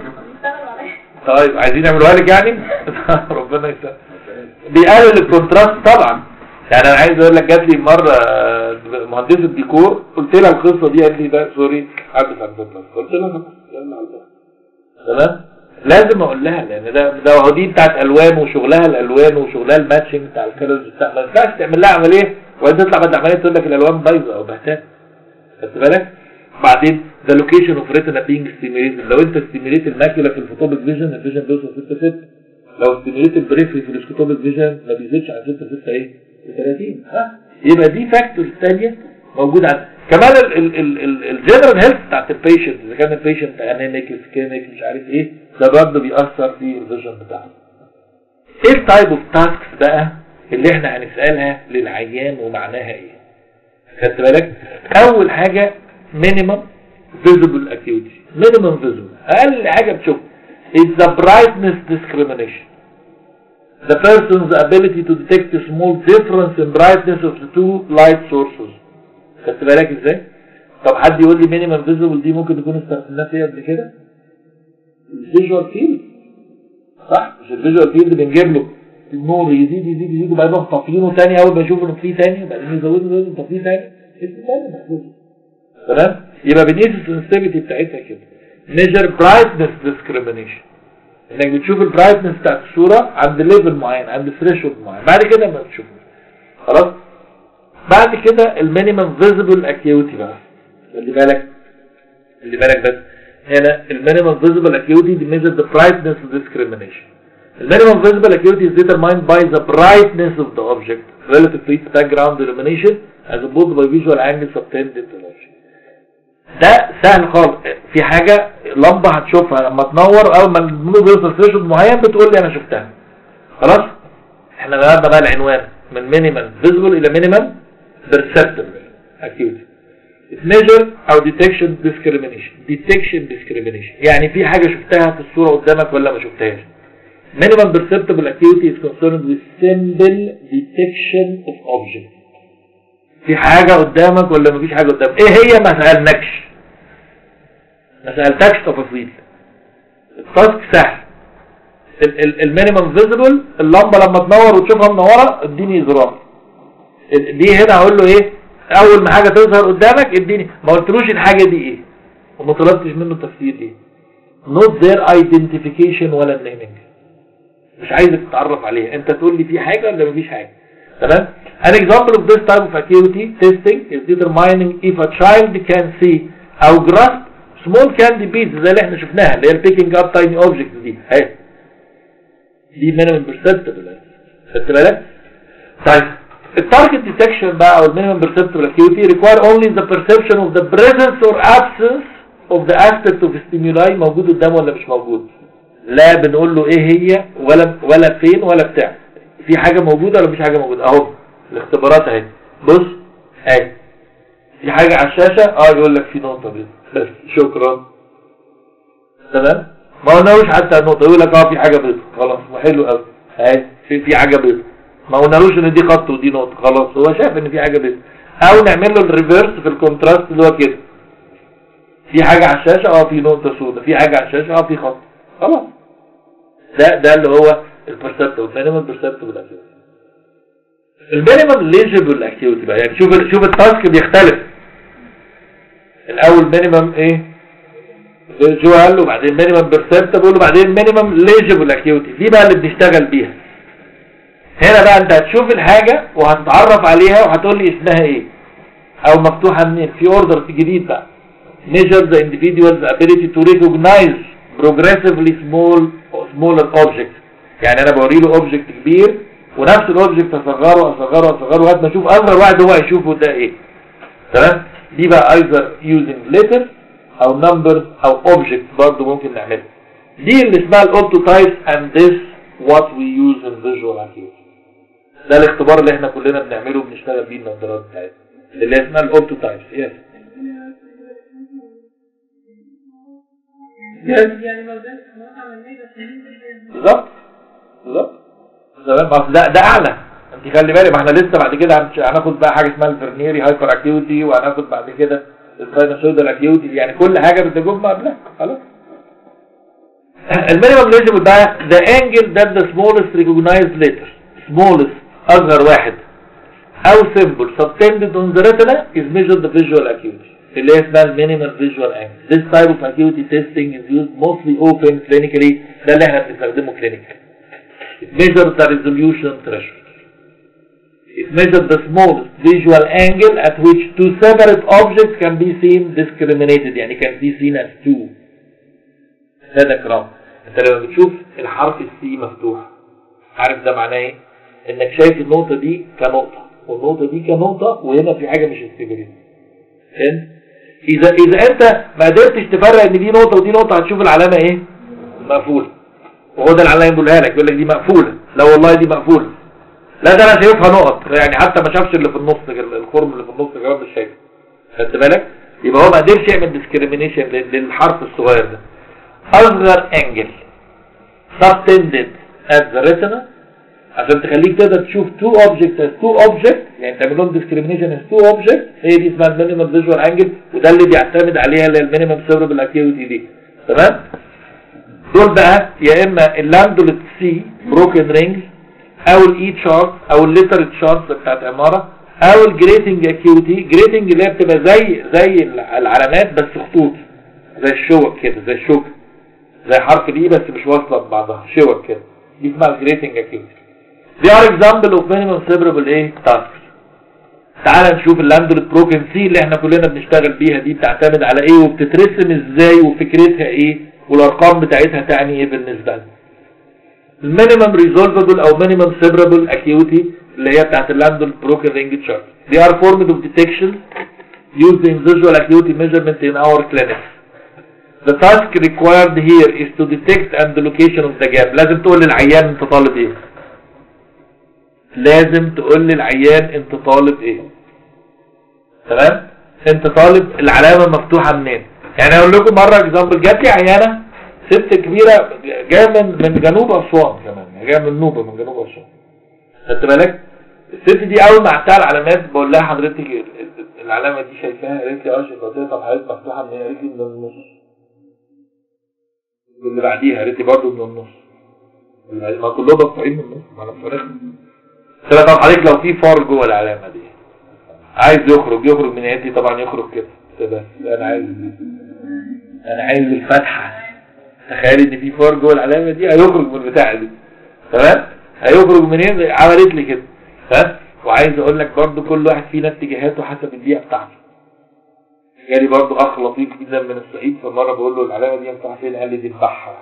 طيب عايزين يعملوها لك يعني ربنا يسهل بيقلل الكونتراست طبعا يعني انا عايز اقول لك جات لي مره مهندسه ديكور قلت لها القصه دي قالت لي ده سوري حدث عن الكونتراست قلت لها خلاص يلا على الله تمام لازم اقول لها لان ده ده هو دي بتاعت الوان وشغلها الالوان وشغلها الماتشنج بتاع الكالوريز بتاع ما ينفعش تعمل لها عمليه وبعدين تطلع بعد العمليه تقول لك الالوان بايظه او بهتان خدت بالك بعدين ذا لوكيشن اوف ريتنا بينج ستيميليتد لو انت ستيميليت الماكيولا في الفوتوبيك فيجن الفيجن بيوصل 6 6 لو ستيميليت البريفري في السكوتوبيك فيجن ما بيزيدش عن 6 6 ايه 30 ها يبقى دي فاكتور ثانيه موجود عند كمان الجنرال هيلث بتاعت البيشنت اذا كان البيشنت انيميك سكيميك مش عارف ايه ده برضه بيأثر في الفيجن بتاعه ايه التايب اوف تاسكس بقى اللي احنا هنسألها للعيان ومعناها ايه خدت بالك اول حاجة minimum visible acuity minimum visible اقل حاجة بتشوف is the brightness discrimination the person's ability to detect a small difference in brightness of the two light sources خدت بالك ازاي طب حد يقول لي minimum visible دي ممكن تكون استخدمناها فيها قبل كده الفيجوال فيلد صح مش الفيجوال فيلد بنجيب له النور يزيد يزيد يزيد وبعدين نروح طافينه تاني اول ما يشوف انه في تاني وبعدين يزودوا يزودوا طافيه تاني اسمه تاني محفوظ تمام يبقى بنقيس السنسيتيفيتي بتاعتها كده ميجر برايتنس ديسكريميشن انك بتشوف البرايتنس بتاعت الصوره عند ليفل معين عند ثريشولد معين بعد كده ما تشوفه خلاص بعد كده المينيمم فيزيبل اكيوتي بقى خلي بالك خلي بالك بس هنا المينيمم فيزيبل اكيوتي دي measure the brightness of discrimination The minimum visible acuity is determined by the brightness of the object relative to its background illumination as opposed by visual angle subtended to the object. ده سهل خالص في حاجة لمبة هتشوفها لما تنور اول ما النور بيوصل ثريشولد معين بتقول لي انا شفتها خلاص احنا غيرنا بقى العنوان من مينيمم فيزبل الى مينيمم perceptible acuity measure او detection discrimination detection discrimination يعني في حاجة شفتها في الصورة قدامك ولا ما شفتهاش minimum perceptible acuity is concerned with simple detection of objects في حاجة قدامك ولا مفيش حاجة قدامك ايه هي ما سألناكش ما سألتكش تفاصيل التاسك سهل المينيمم فيزيبل اللمبة لما تنور وتشوفها منورة اديني زرار دي هنا هقول له ايه اول ما حاجة تظهر قدامك اديني ما قلتلوش الحاجة دي ايه وما طلبتش منه تفسير ايه not their identification ولا النيمنج مش عايزك تتعرف عليها انت تقول لي في حاجة ولا مفيش حاجة تمام an example of this type of acuity testing is determining if a child can see او grasp small candy beads زي اللي احنا شفناها اللي هي picking up tiny objects دي اهي دي minimum perceptible خدت بالك طيب التارجت ديتكشن بقى او المينيمم perceptible acuity require only the perception of the presence or absence of the aspect of stimuli موجود قدامه ولا مش موجود لا بنقول له ايه هي ولا ولا فين ولا بتاع في حاجة موجودة ولا مفيش حاجة موجودة اهو الاختبارات اهي بص اهي في حاجة على الشاشة اه يقول لك في نقطة بيضاء بس شكرا تمام ما قلناهوش حتى النقطة يقول لك اه في حاجة بيضاء خلاص وحلو قوي اهي في في حاجة بيضاء ما قلناهوش ان دي خط ودي نقطة خلاص هو شايف ان في حاجة بيضاء او نعمل له الريفرس في الكونتراست اللي هو كده في حاجة على الشاشة اه في نقطة سوداء في حاجة على الشاشة اه في خط خلاص ده ده اللي هو البرسبتبل المينيمم برسبتبل اكتيفيتي المينيمم ليجيبل اكتيفيتي بقى يعني شوف شوف التاسك بيختلف الاول مينيمم ايه جو قال له بعدين مينيمم برسبتبل وبعدين مينيمم ليجيبل اكتيفيتي دي بقى اللي بنشتغل بيها هنا بقى انت هتشوف الحاجة وهتتعرف عليها وهتقول لي اسمها ايه او مفتوحة منين في اوردر جديد بقى measure the individual's ability to recognize progressively small smaller objects يعني انا بوري له اوبجكت كبير ونفس الاوبجكت اصغره اصغره اصغره لغايه ما اشوف اصغر واحد هو هيشوفه ده ايه تمام دي بقى either using letter او numbers او object برضه ممكن نعملها دي اللي اسمها الاوبتوتايبس and this what we use in visual acuity ده الاختبار اللي احنا كلنا بنعمله وبنشتغل بيه النظارات بتاعتنا اللي اسمها الاوبتوتايبس يس Yes. يعني ما قدرتش خلاص عملناه بس ننزل بالظبط بالظبط تمام اصل ده ده اعلى انت خلي بالك ما احنا لسه بعد كده هنش- هناخد بقى حاجه اسمها الفرنيري هايبر اكيوتي وهناخد بعد كده الساينوسويدال اكيوتي يعني كل حاجه بتجوب ما قبلها خلاص المينيمم ليجيبل ده the angle that the smallest recognized letter smallest اصغر واحد او symbol subtended on the retina is measured the visual acuity اللي هي اسمها المينيمم visual angle this type of acuity testing is used mostly open clinically ده اللي احنا بنستخدمه clinically it measures the resolution threshold it measures the smallest visual angle at which two separate objects can be seen discriminated يعني can be seen as two سادة كرام انت لما بتشوف الحرف السي مفتوح عارف ده معناه ايه انك شايف النقطة دي كنقطة والنقطة دي كنقطة وهنا في حاجة مش استيبلين فهمت اذا اذا انت ما قدرتش تفرق ان دي نقطة ودي نقطة هتشوف العلامة ايه مقفولة وهو ده العلامة يقولها لك يقول لك دي مقفولة لا والله دي مقفولة لا ده انا شايفها نقط يعني حتى ما شافش اللي في النص الخرم اللي في النص كمان مش شايفه خدت بالك يبقى هو ما قدرش يعمل ديسكريميشن للحرف الصغير ده اصغر انجل subtended at the retina عشان تخليك تقدر تشوف two objects as two objects يعني تعمل لهم discrimination as two objects هي دي اسمها المينيمم فيجوال انجل وده اللي بيعتمد عليها اللي هي المينيمم سيربل اكتيفيتي دي تمام دول بقى يا اما اللاندولت سي بروكن رينجز او الاي شارت او الليتر شارت بتاعت عماره او الجريتنج اكيوتي جريتنج اللي هي بتبقى زي زي العلامات بس خطوط زي الشوك كده زي الشوك زي حرف دي بس مش واصله ببعضها شوك كده دي اسمها الجريتنج اكيوتي دي ار اكزامبل اوف مينيمم سيبربل ايه تاسك تعال نشوف اللاندولت بروكن سي اللي احنا كلنا بنشتغل بيها دي بتعتمد على ايه وبتترسم ازاي وفكرتها ايه والارقام بتاعتها تعني ايه بالنسبه لنا المينيمم ريزولفبل او مينيمم سيبربل اكيوتي اللي هي بتاعت اللاندولت بروكن رينج تشارت دي ار فورمد اوف ديتكشن used in visual acuity measurement in our clinics The task required here is to detect and the location of the gap لازم تقول للعيان انت طالب ايه لازم تقول للعيان انت طالب ايه تمام انت طالب العلامة مفتوحة منين يعني اقول لكم مرة اكزامبل جات لي عيانة ست كبيرة جاية من من جنوب اسوان كمان جاية من نوبة من جنوب اسوان خدت بالك الست دي اول ما عدتها العلامات بقول لها حضرتك ال- ال- العلامة دي شايفاها قالت لي اه شايفها قلت لها طب حضرتك مفتوحة منين قالت لي من النص واللي بعديها قالت لي برضه من النص واللي بعديها- ما كلهم مفتوحين من النص ما انا مفتوحين قلت لها طب حضرتك لو في فار جوه العلامة دي عايز يخرج يخرج من عينتي طبعا يخرج كده قلت لها بس انا عايز انا عايز الفتحة تخيل ان في فار جوه العلامة دي هيخرج من البتاعة دي تمام هيخرج منين عملت لي كده ها وعايز اقول لك برضو كل واحد فينا اتجاهاته حسب البيئة بتاعته جالي برضو اخ لطيف جدا من الصعيد فمرة بقول له العلامة دي بتاع فين قال لي دي البحر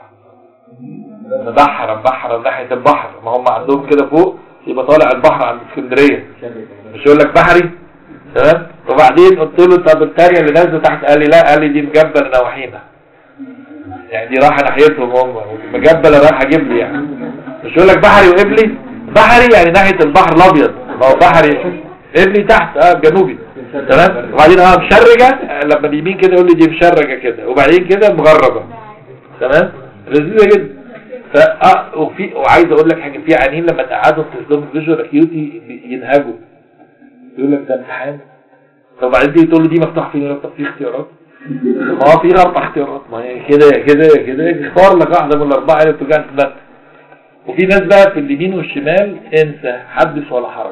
مبحر مبحر ناحية البحر ما هم عندهم كده فوق يبقى طالع البحر عند اسكندرية مش يقول لك بحري تمام وبعدين قلت له طب التانية اللي نازله تحت قال لي لا قال لي دي مجبل نواحينا يعني دي رايحه ناحيتهم هم مجبل رايح اجيب لي يعني مش يقول لك بحري وقبلي بحري يعني ناحيه البحر الابيض ما هو بحري قبلي تحت اه جنوبي تمام وبعدين اه مشرجه آه، لما اليمين كده يقول لي دي مشرجه كده وبعدين كده مغربه تمام لذيذه جدا ف اه وفي وعايز اقول لك حاجه في عيانين لما تقعدوا في تسلم الفيجوال اكيوتي ينهجوا يقول لك ده امتحان طب بعدين تيجي تقول له دي مفتوح فين يقول لك طب في اختيارات ما هو في اربع اختيارات ما هي كده يا كده يا كده اختار لك واحده من الاربعه اللي بتوجعك في دماغك وفي ناس بقى في اليمين والشمال انسى حدث ولا حرج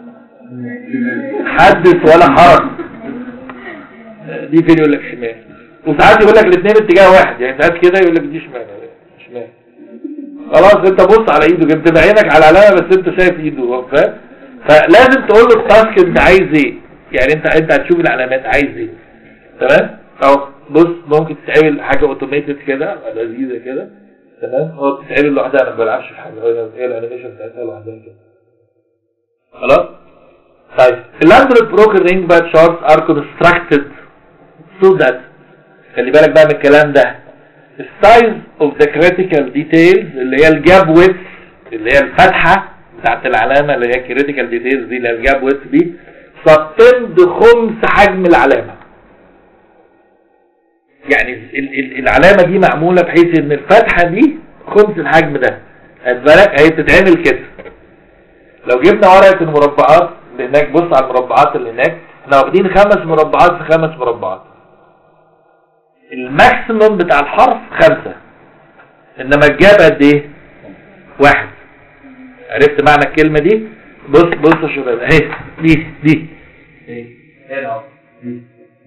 حدث ولا حرج دي فين يقول لك شمال وساعات يقول لك الاثنين اتجاه واحد يعني ساعات كده يقول لك دي شمال شمال خلاص انت بص على ايده كده بتبقى عينك على العلامه بس انت شايف ايده فاهم فلازم تقول له التاسك انت عايز ايه يعني انت انت هتشوف العلامات عايز ايه تمام او بص ممكن تتعمل حاجه اوتوميتد كده لذيذه كده تمام هو بتتعمل لوحدها انا ما بلعبش في حاجه هي هي الانيميشن بتاعتها لوحدها كده خلاص طيب الاندرويد بروكر رينج بقى شارتس ار كونستراكتد so that خلي بالك بقى من الكلام ده السايز اوف ذا كريتيكال ديتيلز اللي هي الجاب ويت اللي هي الفتحه بتاعت العلامه اللي هي كريتيكال ديتيلز دي اللي هي الجاب ويت دي سبتند خمس حجم العلامه يعني ال- ال- العلامة دي معمولة بحيث ان الفتحة دي خمس الحجم ده خد بالك هي بتتعمل كده لو جبنا ورقة المربعات اللي هناك بص على المربعات اللي هناك احنا واخدين خمس مربعات في خمس مربعات الماكسيموم بتاع الحرف خمسة انما الجاب قد ايه واحد عرفت معنى الكلمة دي بص بص يا شباب اهي دي دي اهي هنا اهو دي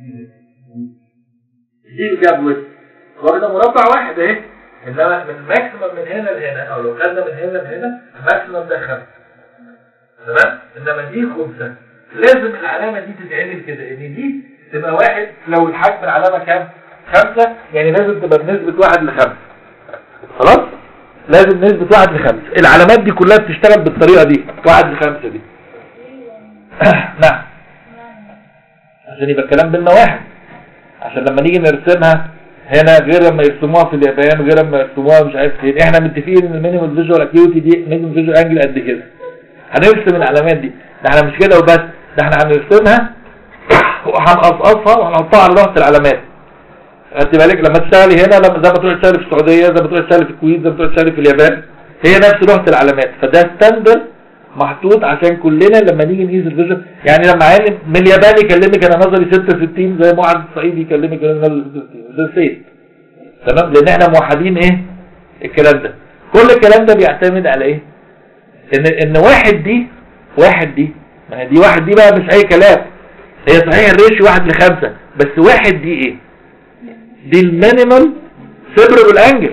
دي جاب وسط واخده مربع واحد اهي انما من ماكسيمم من هنا لهنا او لو خدنا من هنا لهنا الماكسيمم ده خمسة تمام انما دي خمسة لازم العلامة دي تتعمل كده ان دي تبقى واحد لو الحجم العلامة كام خمسة يعني لازم تبقى بنسبة واحد لخمسة خلاص لازم نسبة واحد لخمسة العلامات دي كلها بتشتغل بالطريقة دي واحد لخمسة دي نعم عشان يبقى الكلام بينا واحد عشان لما نيجي نرسمها هنا غير لما يرسموها في اليابان غير لما يرسموها مش عارف فين احنا متفقين ان المينيمال فيجوال اكيوتي دي مينيمال فيجوال انجل قد كده هنرسم العلامات دي ده احنا مش كده وبس ده احنا هنرسمها وهنقصقصها وهنحطها على لوحه العلامات خدت بالك لما تشتغلي هنا لما زي ما تروحي تشتغلي في السعوديه زي ما تروحي تشتغلي في الكويت زي ما تروحي تشتغلي في اليابان هي نفس لوحه العلامات فده ستاندرد محطوط عشان كلنا لما نيجي نقيس الفيجن يعني لما عالم من اليابان يكلمك انا نظري 66 زي ما واحد صعيدي يكلمك انا نظري 66 ده سيف تمام لان احنا موحدين ايه الكلام ده كل الكلام ده بيعتمد على ايه ان ان واحد دي واحد دي ما هي دي واحد دي بقى مش اي كلام هي صحيح الريش واحد لخمسة بس واحد دي ايه دي المينيمال سيبرال انجل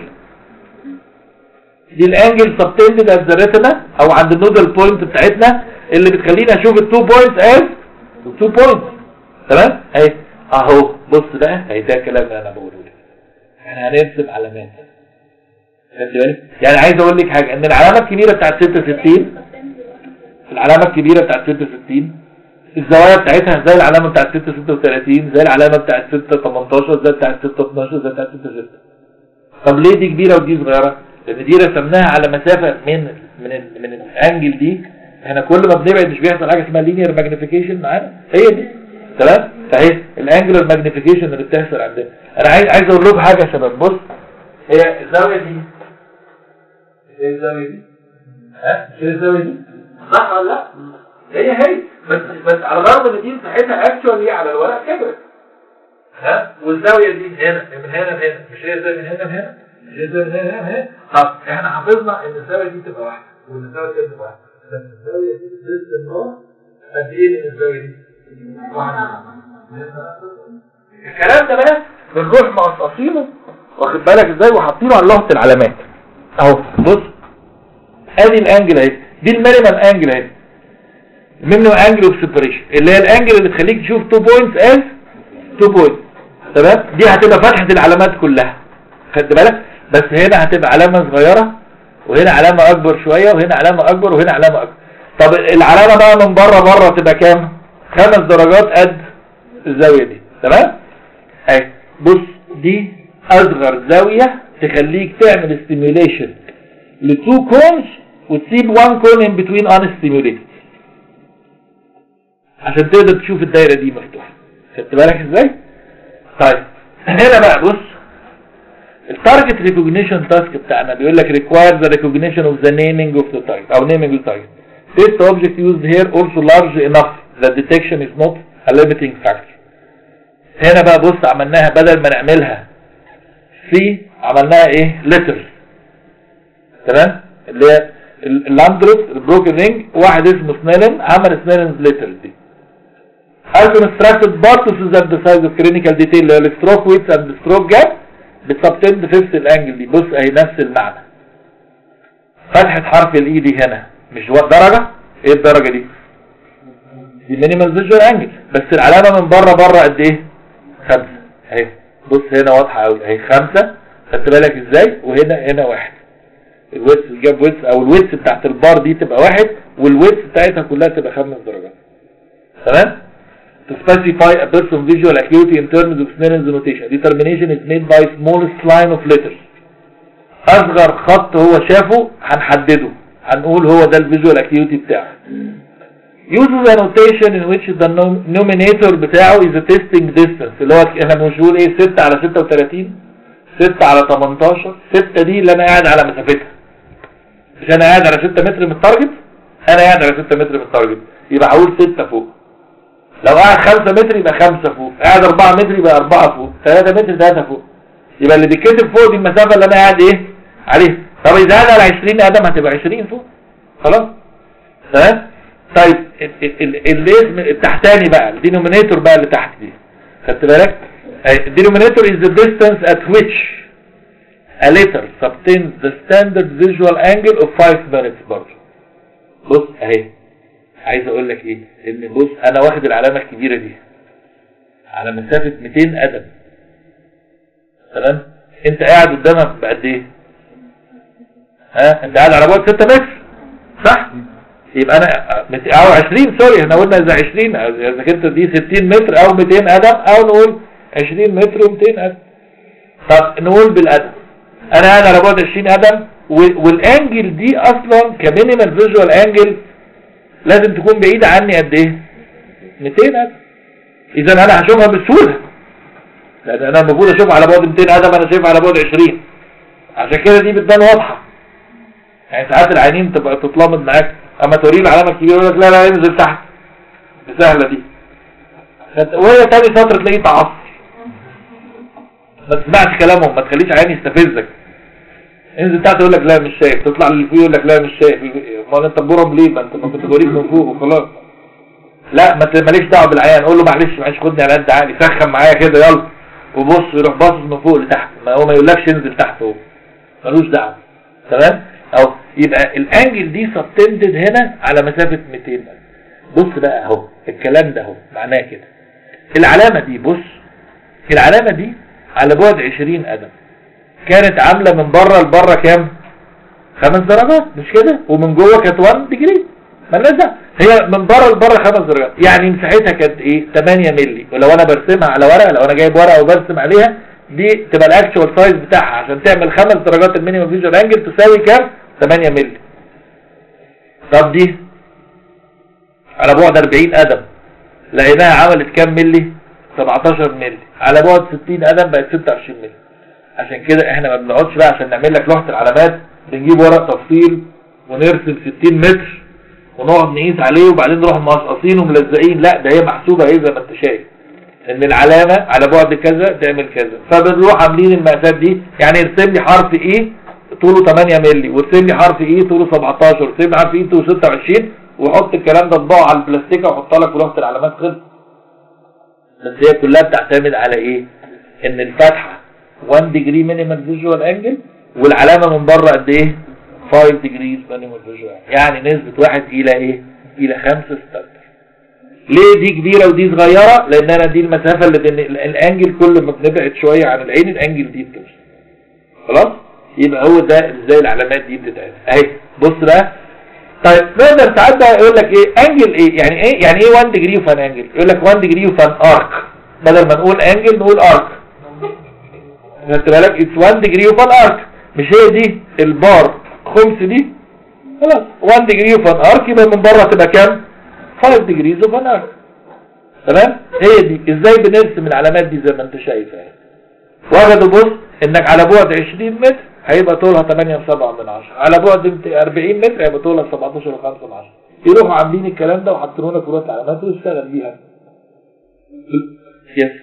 دي الانجل سبتندد ات ذا ريتنا او عند النودل بوينت بتاعتنا اللي بتخليني اشوف التو بوينتس از التو بوينتس تمام اهي اهو بص بقى اهي ده الكلام اللي انا بقوله لك احنا هنرسم علامات خدت بالك يعني عايز اقول لك حاجه ان العلامه الكبيره بتاعت 66 العلامه الكبيره بتاعت 66 الزوايا بتاعتها زي العلامه بتاعت 6 36 زي العلامه بتاعت 6 18 زي بتاعت 6 12 زي بتاعت 6 6 طب ليه دي كبيره ودي صغيره لان دي رسمناها على مسافه من من ال من الانجل دي احنا كل ما بنبعد مش بيحصل حاجه اسمها لينير ماجنيفيكيشن معانا هي دي تمام فهي الانجلر ماجنيفيكيشن اللي بتحصل عندنا انا عايز عايز اقول لكم حاجه يا شباب بص هي الزاويه دي ايه الزاويه دي ها مش هي الزاويه دي صح ولا لا هي هي بس بس على الرغم ان دي مساحتها اكشوالي على الورق كبرت ها والزاويه دي هنا من هنا لهنا مش هي زي من هنا لهنا مش هي زي من هنا لهنا طب احنا حافظنا ان الزاويه دي تبقى واحده وان الزاويه دي تبقى واحده بس الزاويه دي بتزيد النار قد ايه من الزاويه دي؟ واحده الكلام ده بقى بنروح مقصقصينه واخد بالك ازاي وحاطينه على لوحه العلامات اهو بص ادي الانجل اهي دي المينيمم انجل اهي المينيمم انجل اوف سيبريشن اللي هي الانجل اللي تخليك تشوف 2 بوينتس از 2 بوينتس تمام دي هتبقى فتحه العلامات كلها خدت بالك بس هنا هتبقى علامه صغيره وهنا علامه اكبر شويه وهنا علامه اكبر وهنا علامه اكبر طب العلامه بقى من بره بره تبقى كام خمس درجات قد الزاويه دي تمام اهي بص دي اصغر زاويه تخليك تعمل ستيميوليشن لتو كونز وتسيب وان كون ان بتوين ان ستيميوليتد عشان تقدر تشوف الدايره دي مفتوحه خدت بالك ازاي طيب هنا بقى بص التارجت ريكوجنيشن تاسك بتاعنا بيقول لك require the recognition of the naming of the target او naming the target this object used here also large enough that detection is not a limiting factor هنا بقى بص عملناها بدل ما نعملها في عملناها ايه letters تمام اللي هي اللاندروس البروكن رينج واحد اسمه سنيلن عمل سنيلنز ليترز دي unconstructed particles at the size of clinical detail اللي هي الستروك ويتس اند الستروك جاب بتسبتند فيفث الانجل دي بص اهي نفس المعنى فتحة حرف الاي دي هنا مش و- درجة ايه الدرجة دي دي مينيمال فيجوال انجل بس العلامة من بره بره قد ايه خمسة اهي بص هنا واضحة قوي اهي خمسة خدت بالك ازاي وهنا هنا واحد الويتس جاب ويتس او الويتس بتاعت البار دي تبقى واحد والويتس بتاعتها كلها تبقى خمس درجات تمام to specify a person visual acuity in terms of Snellen's notation. Determination is made by smallest line of letters. أصغر خط هو شافه هنحدده هنقول هو ده الفيجوال اكيوتي بتاعه uses a notation in which the nom- numerator بتاعه is a testing distance اللي هو احنا مش بنقول ايه 6 على 36 6 على 18 6 دي اللي انا قاعد على مسافتها مش انا قاعد على 6 متر من التارجت انا قاعد على 6 متر من التارجت يبقى هقول 6 فوق لو قاعد 5 متر يبقى 5 فوق قاعد 4 متر يبقى 4 فوق 3 متر 3 فوق يبقى اللي بيتكتب فوق دي المسافة اللي انا قاعد ايه عليها طب اذا انا على 20 قدم هتبقى 20 فوق خلاص تمام طيب ال- ال- ال- الاسم التحتاني بقى الدينومينيتور بقى اللي تحت دي خدت بالك الدينومينيتور is the distance at which a letter subtends the standard visual angle of 5 minutes برضه بص اهي عايز اقول لك ايه ان بص انا واخد العلامه الكبيره دي على مسافه 200 قدم تمام انت قاعد قدامك بقد ايه ها انت قاعد على بعد 6 متر صح يبقى انا مت- او 20 سوري احنا قلنا اذا 20 اذا كنت دي 60 متر او 200 قدم او نقول 20 متر و200 قدم طب نقول بالقدم انا قاعد على بعد 20 قدم و- والانجل دي اصلا كمينيمال فيجوال انجل لازم تكون بعيدة عني قد ايه 200 قدم اذا انا هشوفها بسهولة لان انا المفروض اشوفها على بعد 200 قدم انا شايفها على بعد 20 عشان كده دي بتبان واضحة يعني ساعات العينين تبقى تتلمض معاك اما توريه العلامة الكبيرة يقول لك لا لا انزل تحت سهلة دي فت- وهي تاني سطر تلاقيه تعصر ما تسمعش كلامهم ما تخليش عين يستفزك انزل تحت يقول لك لا مش شايف تطلع اللي فوق يقول لك لا مش شايف امال انت برم ليه ما انت ما كنت بوريك من فوق وخلاص لا ما ت- ماليش دعوه بالعيان قول له معلش معلش خدني على قد عقلي سخن معايا كده يلا وبص يروح باصص من فوق لتحت ما هو ما يقولكش انزل تحت هو ملوش دعوه تمام او يبقى الانجل دي سبتندد هنا على مسافه 200 بص بقى اهو الكلام ده اهو معناه كده العلامه دي بص العلامه دي على بعد 20 قدم كانت عامله من بره لبره كام خمس درجات مش كده ومن جوه كانت 1 ديجري مالناش دعوه هي من بره لبره خمس درجات يعني مساحتها كانت ايه 8 مللي ولو انا برسمها على ورقه لو انا جايب ورقه وبرسم عليها دي تبقى الاكشوال سايز بتاعها عشان تعمل خمس درجات المينيمم فيجوال انجل تساوي كام 8 مللي طب دي على بعد 40 قدم لقيناها عملت كام ملي 17 ملي على بعد 60 قدم بقت 26 ملي عشان كده احنا ما بنقعدش بقى عشان نعمل لك لوحه العلامات بنجيب ورق تفصيل ونرسم 60 متر ونقعد نقيس عليه وبعدين نروح مقصقصين وملزقين لا ده هي محسوبه ايه زي ما انت شايف ان العلامه على بعد كذا تعمل كذا فبنروح عاملين المقاسات دي يعني ارسم لي حرف ايه طوله 8 مللي وارسم لي حرف ايه طوله 17 وارسم لي حرف ايه طوله 26 وحط الكلام ده طباعه على البلاستيكه وحط لك لوحه العلامات خلص بس هي كلها بتعتمد على ايه ان الفتحه 1 ديجري مينيمال فيجوال انجل والعلامه من بره قد ايه 5 ديجريز مينيمال فيجوال يعني نسبه 1 الى ايه الى 5 ستاندر ليه دي كبيره ودي صغيره لان انا دي المسافه اللي بين ال- الانجل كل ما بنبعد شويه عن العين الانجل دي بتوصل خلاص يبقى هو ده ازاي العلامات دي بتتعمل اهي بص بقى طيب نقدر ساعات بقى يقول لك ايه انجل ايه يعني ايه يعني ايه 1 ديجري وفان انجل يقول لك 1 ديجري وفان ارك بدل ما نقول انجل نقول ارك خدت بالك اتس 1 ديجري وفان ارك مش هي دي البار خمس دي خلاص 1 ديجري وفان ارك يبقى من بره تبقى كام 5 ديجريز وفان ارك تمام هي دي ازاي بنرسم العلامات دي زي ما انت شايف اهي وجدوا بص انك على بعد 20 متر هيبقى طولها 8 و7 من 10 على بعد 40 متر هيبقى طولها 17 و5 من 10 يروحوا عاملين الكلام ده وحاطين لك فروت العلامات واشتغل بيها يس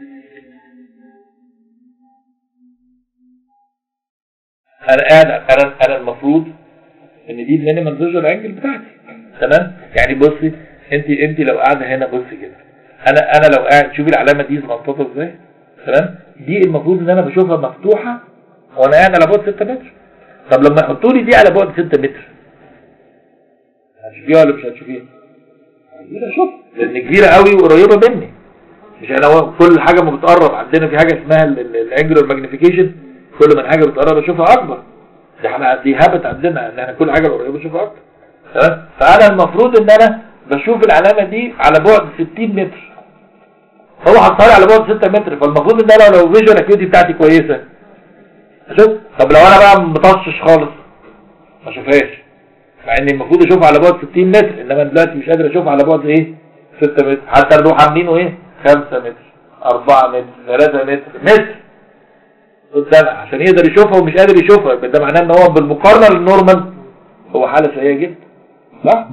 انا قاعد انا انا المفروض ان دي المينيمم فيجوال انجل بتاعتي تمام يعني بصي انت انت لو قاعده هنا بصي كده انا انا لو قاعد شوفي العلامه دي منطقه ازاي تمام دي المفروض ان انا بشوفها مفتوحه وانا قاعد على بعد 6 متر طب لما يحطوا لي دي على بعد 6 متر هتشوفيها ولا مش هتشوفيها؟ هتشوفيها شوف لان كبيره قوي وقريبه مني مش انا و- كل حاجه ما بتقرب عندنا في حاجه اسمها الانجلر ماجنيفيكيشن كل ما الحاجه بتقرب اشوفها اكبر دي احنا دي هابت عندنا ان احنا كل حاجه قريبه اشوفها اكتر تمام فانا المفروض ان انا بشوف العلامه دي على بعد 60 متر هو حطها لي على بعد 6 متر فالمفروض ان انا لو فيجوال اكيوتي بتاعتي كويسه اشوف طب لو انا بقى مطشش خالص ما اشوفهاش مع ان المفروض اشوف على بعد 60 متر انما أنا دلوقتي مش قادر اشوف على بعد ايه 6 متر حتى لو عاملينه ايه 5 متر 4 متر 3 متر متر قدام عشان يقدر يشوفها ومش قادر يشوفها يبقى ده معناه ان هو بالمقارنه للنورمال هو حاله سيئه جدا صح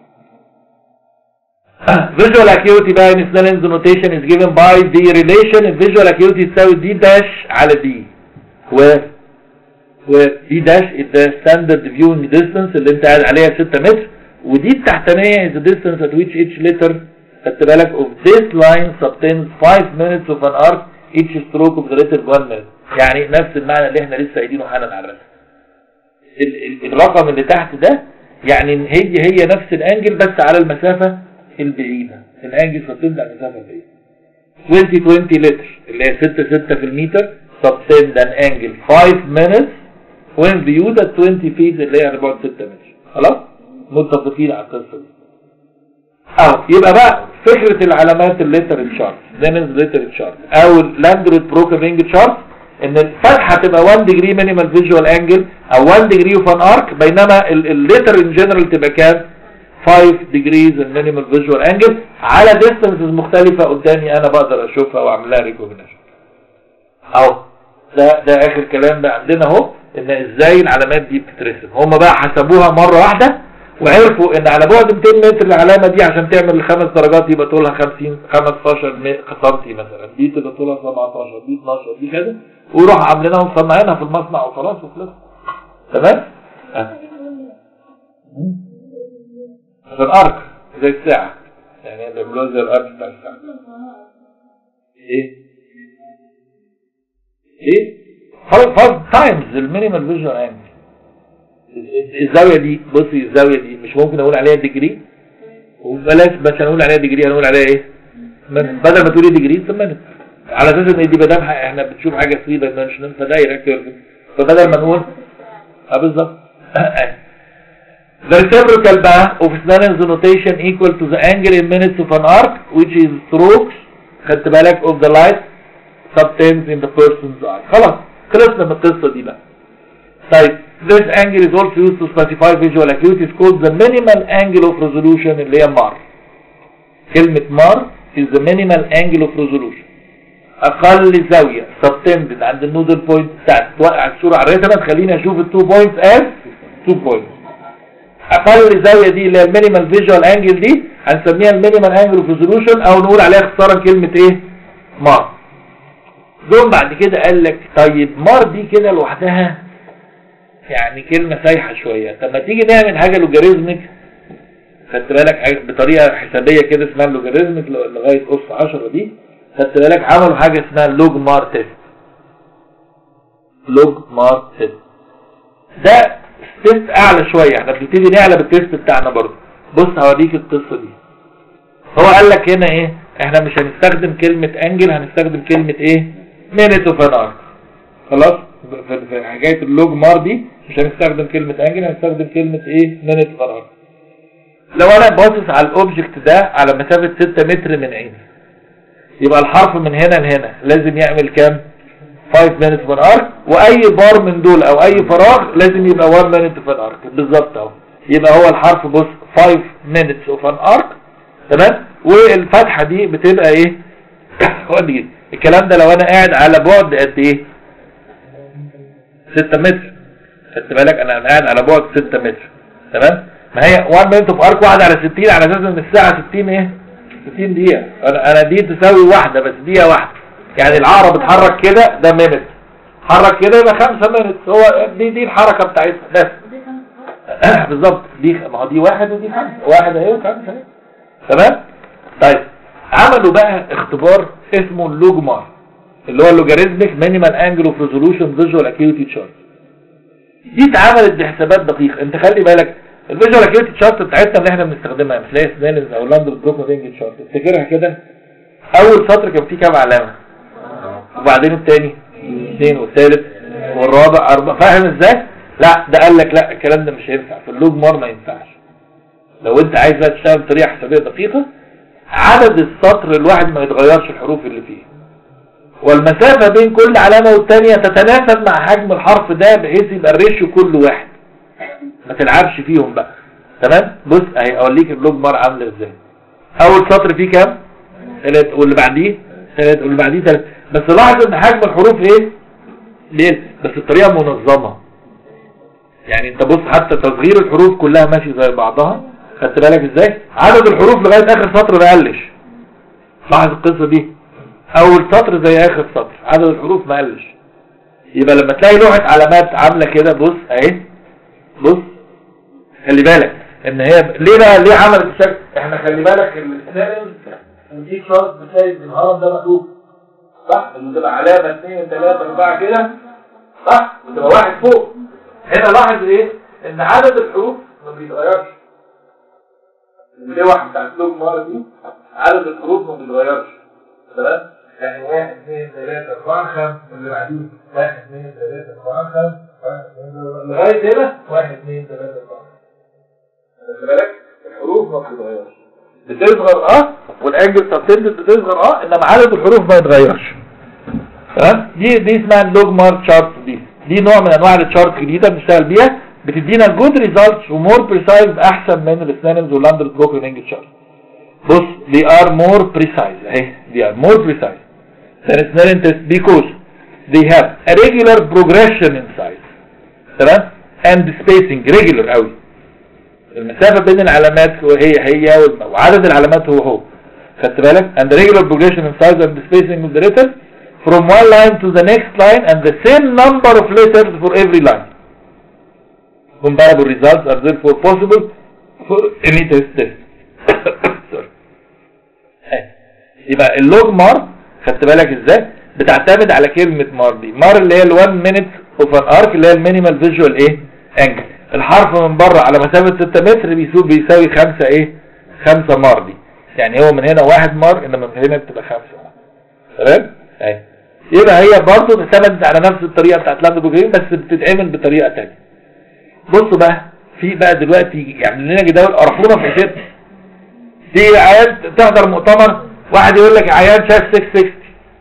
visual acuity بقى in Snellen's notation is given by the relation in visual acuity تساوي d dash على d where where d dash is the standard viewing distance اللي انت قاعد عليها 6 متر ودي التحتانية is the distance at which each letter خدت بالك of this line subtends 5 minutes of an arc each stroke of the letter 1 minute يعني نفس المعنى اللي احنا لسه قايلينه حالا على الرسم ال- ال- الرقم اللي تحت ده يعني إن هي هي نفس الانجل بس على المسافة البعيدة الانجل subtend على المسافة البعيدة 20 20 لتر اللي هي 6 6 في المتر subtend an angle 5 minutes when viewed at 20 feet اللي هي 4 6 متر خلاص متفقين على القصة دي اهو يبقى بقى فكرة العلامات الليتر تشارت لينز ليتر تشارت او اللاندرود بروكرينج تشارت ان الفتحة تبقى 1 ديجري مينيمال فيجوال انجل او 1 ديجري اوف ان ارك بينما الليتر ان جنرال تبقى كام 5 ديجريز المينيمال فيجوال انجل على ديستانسز مختلفة قدامي انا بقدر اشوفها واعمل لها ريكوجنيشن اهو ده ده اخر كلام ده عندنا اهو ان ازاي العلامات دي بتترسم هم بقى حسبوها مرة واحدة وعرفوا ان على بعد 200 متر العلامة دي عشان تعمل الخمس درجات يبقى طولها 50 15 م- سنتي مثلا دي تبقى طولها 17 دي 12 دي كده ويروحوا عاملينها ومصنعينها في المصنع وخلاص وخلص تمام؟ آه. في الارك زي الساعة يعني بيعملوها زي الارك بتاع الساعة ايه؟ ايه؟ فاست تايمز المينيمال فيجوال انجل الزاوية دي بصي الزاوية دي مش ممكن اقول عليها ديجري وبلاش مش هنقول عليها ديجري هنقول عليها ايه من- بدل ما تقولي ديجري ثم على اساس ان دي بدل احنا بنشوف حاجة 3 دايمنشنال فدايرة كيرف فبدل ما نقول اه بالظبط The reciprocal بقى of Snellen's notation equal to the angle in minutes of an arc which is strokes خدت بالك of the light subtends in the person's eye خلاص خلصنا من القصة دي بقى طيب this angle is also used to specify visual acuity is called the minimal angle of resolution اللي هي MAR كلمة MAR is the minimal angle of resolution أقل زاوية subtended عند النودل بوينت بتاعت توقع الصورة على الريتنا تخليني أشوف التو بوينتس as two points اقل زاويه دي اللي هي المينيمال فيجوال انجل دي هنسميها المينيمال انجل اوف ريزولوشن او نقول عليها اختصارا كلمه ايه مار جم بعد كده قال لك طيب مار دي كده لوحدها يعني كلمه سايحه شويه طب ما تيجي نعمل حاجه لوجاريزمك خدت بالك حاجة بطريقه حسابيه كده اسمها اللوجاريزمك لغايه اس 10 دي خدت بالك عملوا حاجه اسمها لوج مار تيست لوج مار تيست ده تيست اعلى شوية احنا بنبتدي نعلى بالتيست بتاعنا برضه بص هوريك القصة دي هو قال لك هنا ايه احنا مش هنستخدم كلمة انجل هنستخدم كلمة ايه مينيت اوف ان ارك خلاص في في حكاية اللوج مار دي مش هنستخدم كلمة انجل هنستخدم كلمة ايه مينيت اوف ان ارك لو انا باصص على الاوبجكت ده على مسافة 6 متر من عيني يبقى الحرف من هنا لهنا لازم يعمل كام 5 minutes per arc واي بار من دول او اي فراغ لازم يبقى 1 minute per arc بالظبط اهو يبقى هو الحرف بص 5 minutes of an arc تمام والفتحة دي بتبقى ايه قول لي الكلام ده لو انا قاعد على بعد قد ايه 6 متر خدت بالك انا قاعد على بعد 6 متر تمام ما هي 1 minute of arc واحد على 60 على اساس ان الساعة 60 ايه 60 دقيقة انا انا دي تساوي واحدة بس دقيقة واحدة يعني العقرب اتحرك كده ده مينت حرك كده يبقى خمسة مينت هو دي دي الحركة بتاعتها بس بالظبط دي ما هو دي واحد ودي خمسة واحد اهي وخمسة اهي تمام طيب عملوا بقى اختبار اسمه اللوجمار اللي هو اللوجاريزميك مينيمال انجل اوف ريزولوشن فيجوال اكيوتي تشارت دي اتعملت بحسابات دقيقة انت خلي بالك الفيجوال اكيوتي تشارت بتاعتنا اللي احنا بنستخدمها مش اللي هي سنيلز او لاندر بروكو رينج تشارت افتكرها كده اول سطر كان فيه كام علامة وبعدين التاني اثنين والثالث والرابع أربعة فاهم ازاي لا ده قال لك لا الكلام ده مش هينفع في اللوج مار ما ينفعش لو انت عايز بقى تشتغل بطريقه حسابيه دقيقه عدد السطر الواحد ما يتغيرش الحروف اللي فيه والمسافه بين كل علامه والتانيه تتناسب مع حجم الحرف ده بحيث يبقى الريشيو كل واحد ما تلعبش فيهم بقى تمام بص اهي اوريك اللوج مار عامله ازاي اول سطر فيه كام ثلاثة واللي بعديه ثلاثة واللي بعديه ثلاثة بس لاحظ ان حجم الحروف ايه ليه بس الطريقة منظمة يعني انت بص حتى تصغير الحروف كلها ماشي زي بعضها خدت بالك ازاي عدد الحروف لغاية اخر سطر ما قلش لاحظ القصة دي اول سطر زي اخر سطر عدد الحروف ما قلش يبقى لما تلاقي لوحة علامات عاملة كده بص اهي بص خلي بالك ان هي ليه بقى ليه عملت الشكل احنا خلي بالك السائل ودي شرط بتلاقي ان الهرم ده مقلوب صح اللي تبقى علامة اثنين ثلاثة اربعة كده صح وتبقى واحد فوق هنا لاحظ ايه ان عدد الحروف ما بيتغيرش اللوح بتاعت لوج مارة دي عدد الحروف ما بيتغيرش تمام يعني واحد اثنين ثلاثة أربعة خمسة واللي بعديه واحد اثنين ثلاثة أربعة خمسة واحد اثنين ثلاثة لغاية هنا واحد اثنين ثلاثة أربعة خلي بالك الحروف ما بتتغيرش بتصغر اه والانجل سبتندد بتصغر اه انما عدد الحروف ما يتغيرش تمام دي دي اسمها اللوج مارك شارت دي دي نوع من انواع التشارت جديده بنشتغل بيها بتدينا جود ريزلتس ومور بريسايز احسن من السنانز واللاندر بروكن انجل شارت بص they are more precise اهي they are more precise than Snellen test because they have a regular progression in size تمام and spacing regular قوي المسافة بين العلامات هو هي هي والم- وعدد العلامات هو هو خدت بالك and the regular progression in size and the spacing of the letters from one line to the next line and the same number of letters for every line comparable results are therefore possible for any test test Sorry. أهي. يبقى اللوج مار خدت بالك ازاي بتعتمد على كلمة مار دي مار اللي هي ال1 minute of an arc اللي هي المينيمال فيجوال ايه انجل الحرف من بره على مسافة 6 متر بيساوي بيساوي 5 ايه 5 مار دي يعني هو من هنا واحد مار انما من هنا بتبقى 5 مار تمام اهي يبقى هي برضه تعتمد على نفس الطريقة بتاعت لاند بوكرين بس بتتعمل بطريقة تانية بصوا بقى في بقى دلوقتي يعني لنا جداول قرفونا في حتتنا في عيان تحضر مؤتمر واحد يقول لك عيان شاف 660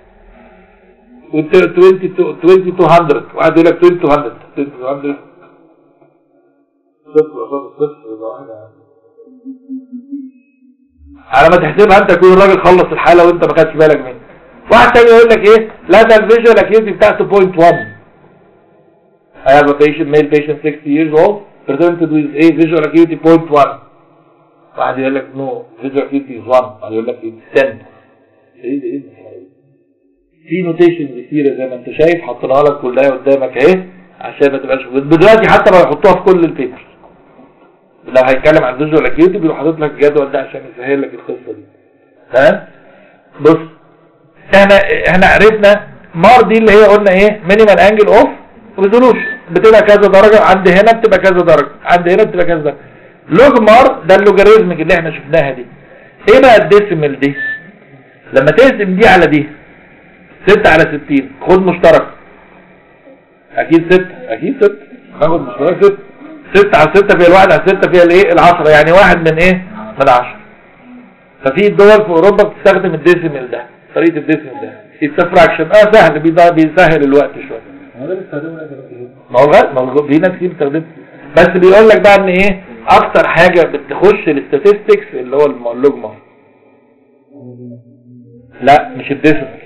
و 2200 واحد يقول لك 2200 2200 صفر قصاد الصفر يبقى واحد على ما تحسبها انت يكون الراجل خلص الحاله وانت ما خدتش بالك منه واحد تاني يقول لك ايه لا ده الفيجوال اكيوتي بتاعته 0.1 I have a patient, male patient 60 years old, presented with a visual acuity 0.1. واحد يقول لك نو visual acuity is 1 واحد يقول لك it's 10 ايه ده ايه ده في نوتيشنز كتيرة زي ما انت شايف حطيناها لك كلها قدامك اهي عشان ما تبقاش دلوقتي حتى لو يحطوها في كل البيبرز لو هيتكلم عن فيجوال اكيوتي بيروح حاطط لك الجدول ده عشان يسهل لك القصه دي تمام بص احنا احنا عرفنا مار دي اللي هي قلنا ايه مينيمال انجل اوف ريزولوشن بتبقى كذا درجه عند هنا بتبقى كذا درجه عند هنا بتبقى كذا درجه لوج مار ده اللوجاريزمك اللي احنا شفناها دي ايه بقى الديسيمال دي لما تقسم دي على دي 6 على 60 خد مشترك اكيد 6 اكيد 6 هاخد مشترك 6 6 على 6 فيها الواحد على 6 فيها الايه ال10 يعني واحد من ايه من 10 ففي الدول في اوروبا بتستخدم الديسيمال ده طريقه الديسيمال ده اتس فراكشن اه سهل بيض- بيسهل الوقت شويه ما هو غلط ما هو في ناس كتير بتستخدمه بس بيقول لك بقى ان ايه اكتر حاجه بتخش الاستاتستكس اللي هو الم- اللوجما لا مش الديسيمال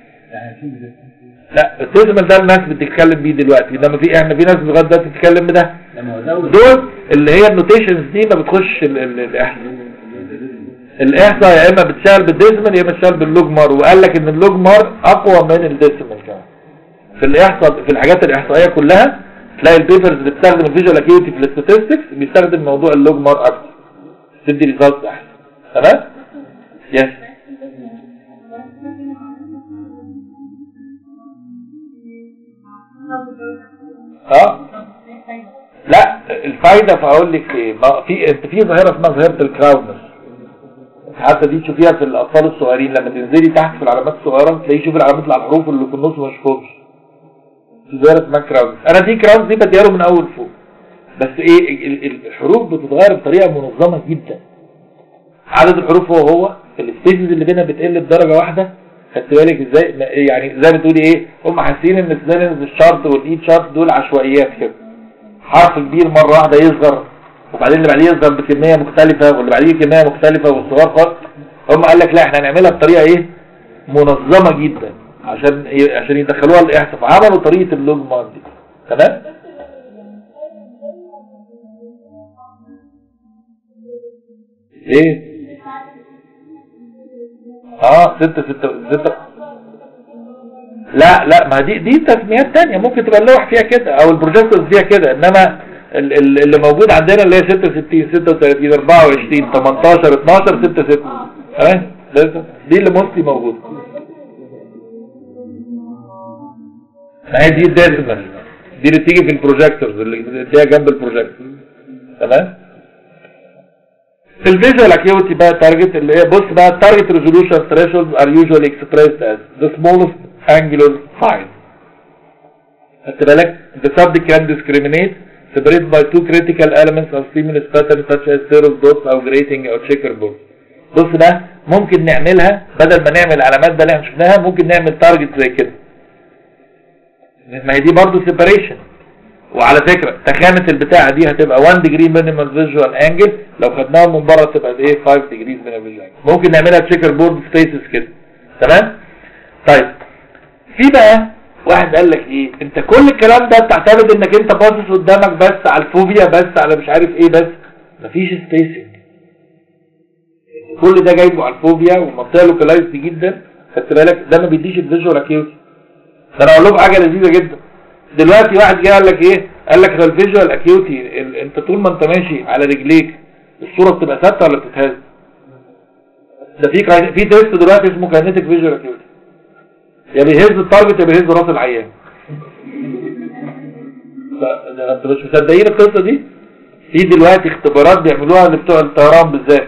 لا الديسيمال ده الناس بتتكلم بيه دلوقتي انما في احنا في ناس لغايه دلوقتي بتتكلم بده دول اللي هي النوتيشنز دي ما بتخش ال- ال- الاحصاء الاحصاء يا اما بتشتغل بالديسيمال يا اما بتشتغل باللوجمار وقال لك ان اللوجمار اقوى من الديسيمال كمان في الاحصاء في الحاجات الاحصائيه كلها تلاقي البيبرز اللي بتستخدم الفيجوال اكيوتي في الاستاتستكس بيستخدم موضوع اللوجمار اكتر تدي ريزلتس احسن تمام يس اه لا الفايده فاقول لك ايه ما في انت في ظاهره اسمها ظاهره الكراونر حتى دي تشوفيها في الاطفال الصغيرين لما تنزلي تحت في العلامات الصغيره تلاقيه يشوف العلامات اللي على الحروف اللي في النص ما يشوفهمش في ظاهره اسمها كراونر انا دي كراونر دي بديها له من اول فوق بس ايه ال- ال- الحروف بتتغير بطريقه منظمه جدا عدد الحروف هو هو السبيسز اللي بينها بتقل بدرجه واحده خدت بالك ازاي ما- يعني زي ما تقولي ايه هم حاسين ان السيلنز الشارت والايد شارت دول عشوائيات كده حرف كبير مره واحده يصغر وبعدين اللي بعديه يظهر بكميه مختلفه واللي بعديه كميه مختلفه والصغار خالص هم قال لك لا احنا هنعملها بطريقه ايه منظمه جدا عشان عشان يدخلوها الاحصاء فعملوا طريقه اللوج مان دي تمام ايه اه ستة ستة ستة لا لا ما دي دي تسميات تانية ممكن تبقى اللوح فيها كده او البروجيكتورز فيها كده انما ال- ال- اللي موجود عندنا اللي هي 66 36 24 18 12 6 6 تمام ده- دي اللي موستلي موجود ما هي دي الديسمال دي اللي تيجي في البروجيكتورز اللي بتديها جنب البروجيكتور تمام في الفيجوال اكيوتي بقى تارجت اللي هي بص بقى التارجت ريزولوشن thresholds are usually expressed as the smallest angular size خدت بالك the subject can discriminate separate by two critical elements of stimulus pattern such as zero dots او grating او checkerboard بص بقى ممكن نعملها بدل ما نعمل علامات بقى اللي احنا شفناها ممكن نعمل تارجت زي كده ما هي دي برضه separation وعلى فكرة تخانة البتاعة دي هتبقى 1 degree minimal visual angle لو خدناها من بره تبقى ايه 5 degrees minimal visual angle ممكن نعملها تشيكر بورد سبيسز كده تمام طيب في بقى واحد قال لك ايه انت كل الكلام ده بتعتمد انك انت باصص قدامك بس على الفوبيا بس على مش عارف ايه بس مفيش سبيسنج كل ده جايبه على الفوبيا ومنطقه لوكالايزد جدا خدت بالك ده ما بيديش الفيجوال اكيوتي ده انا اقول لكم حاجه لذيذه جدا دلوقتي واحد جه قال لك ايه قال لك ده الفيجوال اكيوتي ال- انت طول ما انت ماشي على رجليك الصوره بتبقى ثابته ولا بتتهز ده في كاين- في تيست دلوقتي اسمه كاينيتيك فيجوال اكيوتي يا بيهز التارجت يا بيهز راس العيان لا، ده انتوا مش مصدقين القصه دي في دلوقتي اختبارات بيعملوها لبتوع الطيران بالذات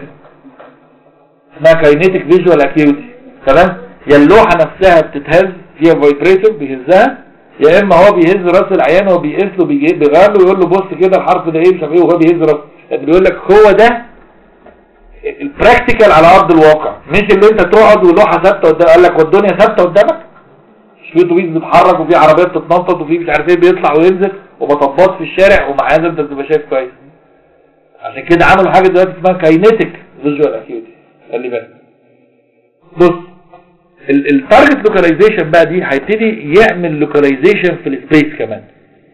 اسمها كاينيتيك فيجوال اكيوتي تمام يا اللوحه نفسها بتتهز فيها فايبريتور بيهزها يا اما هو بيهز راس العيان وهو بيقيس له بيجي- بيغير له ويقول له بص كده الحرف ده ايه مش عارف ايه وهو بيهز راسه يعني بيقول لك هو ده البراكتيكال على ارض الواقع مش اللي انت تقعد واللوحه ثابته قدام قال لك والدنيا ثابته قدامك مش في اتوبيس بيتحرك وفي عربيات بتتنطط وفي مش عارف ايه بيطلع وينزل ومطبات في الشارع ومع هذا انت بتبقى شايف كويس عشان كده عملوا حاجه دلوقتي اسمها كاينيتيك فيجوال اكيوتي خلي بالك بص التارجت لوكاليزيشن بقى دي هيبتدي يعمل لوكاليزيشن في السبيس كمان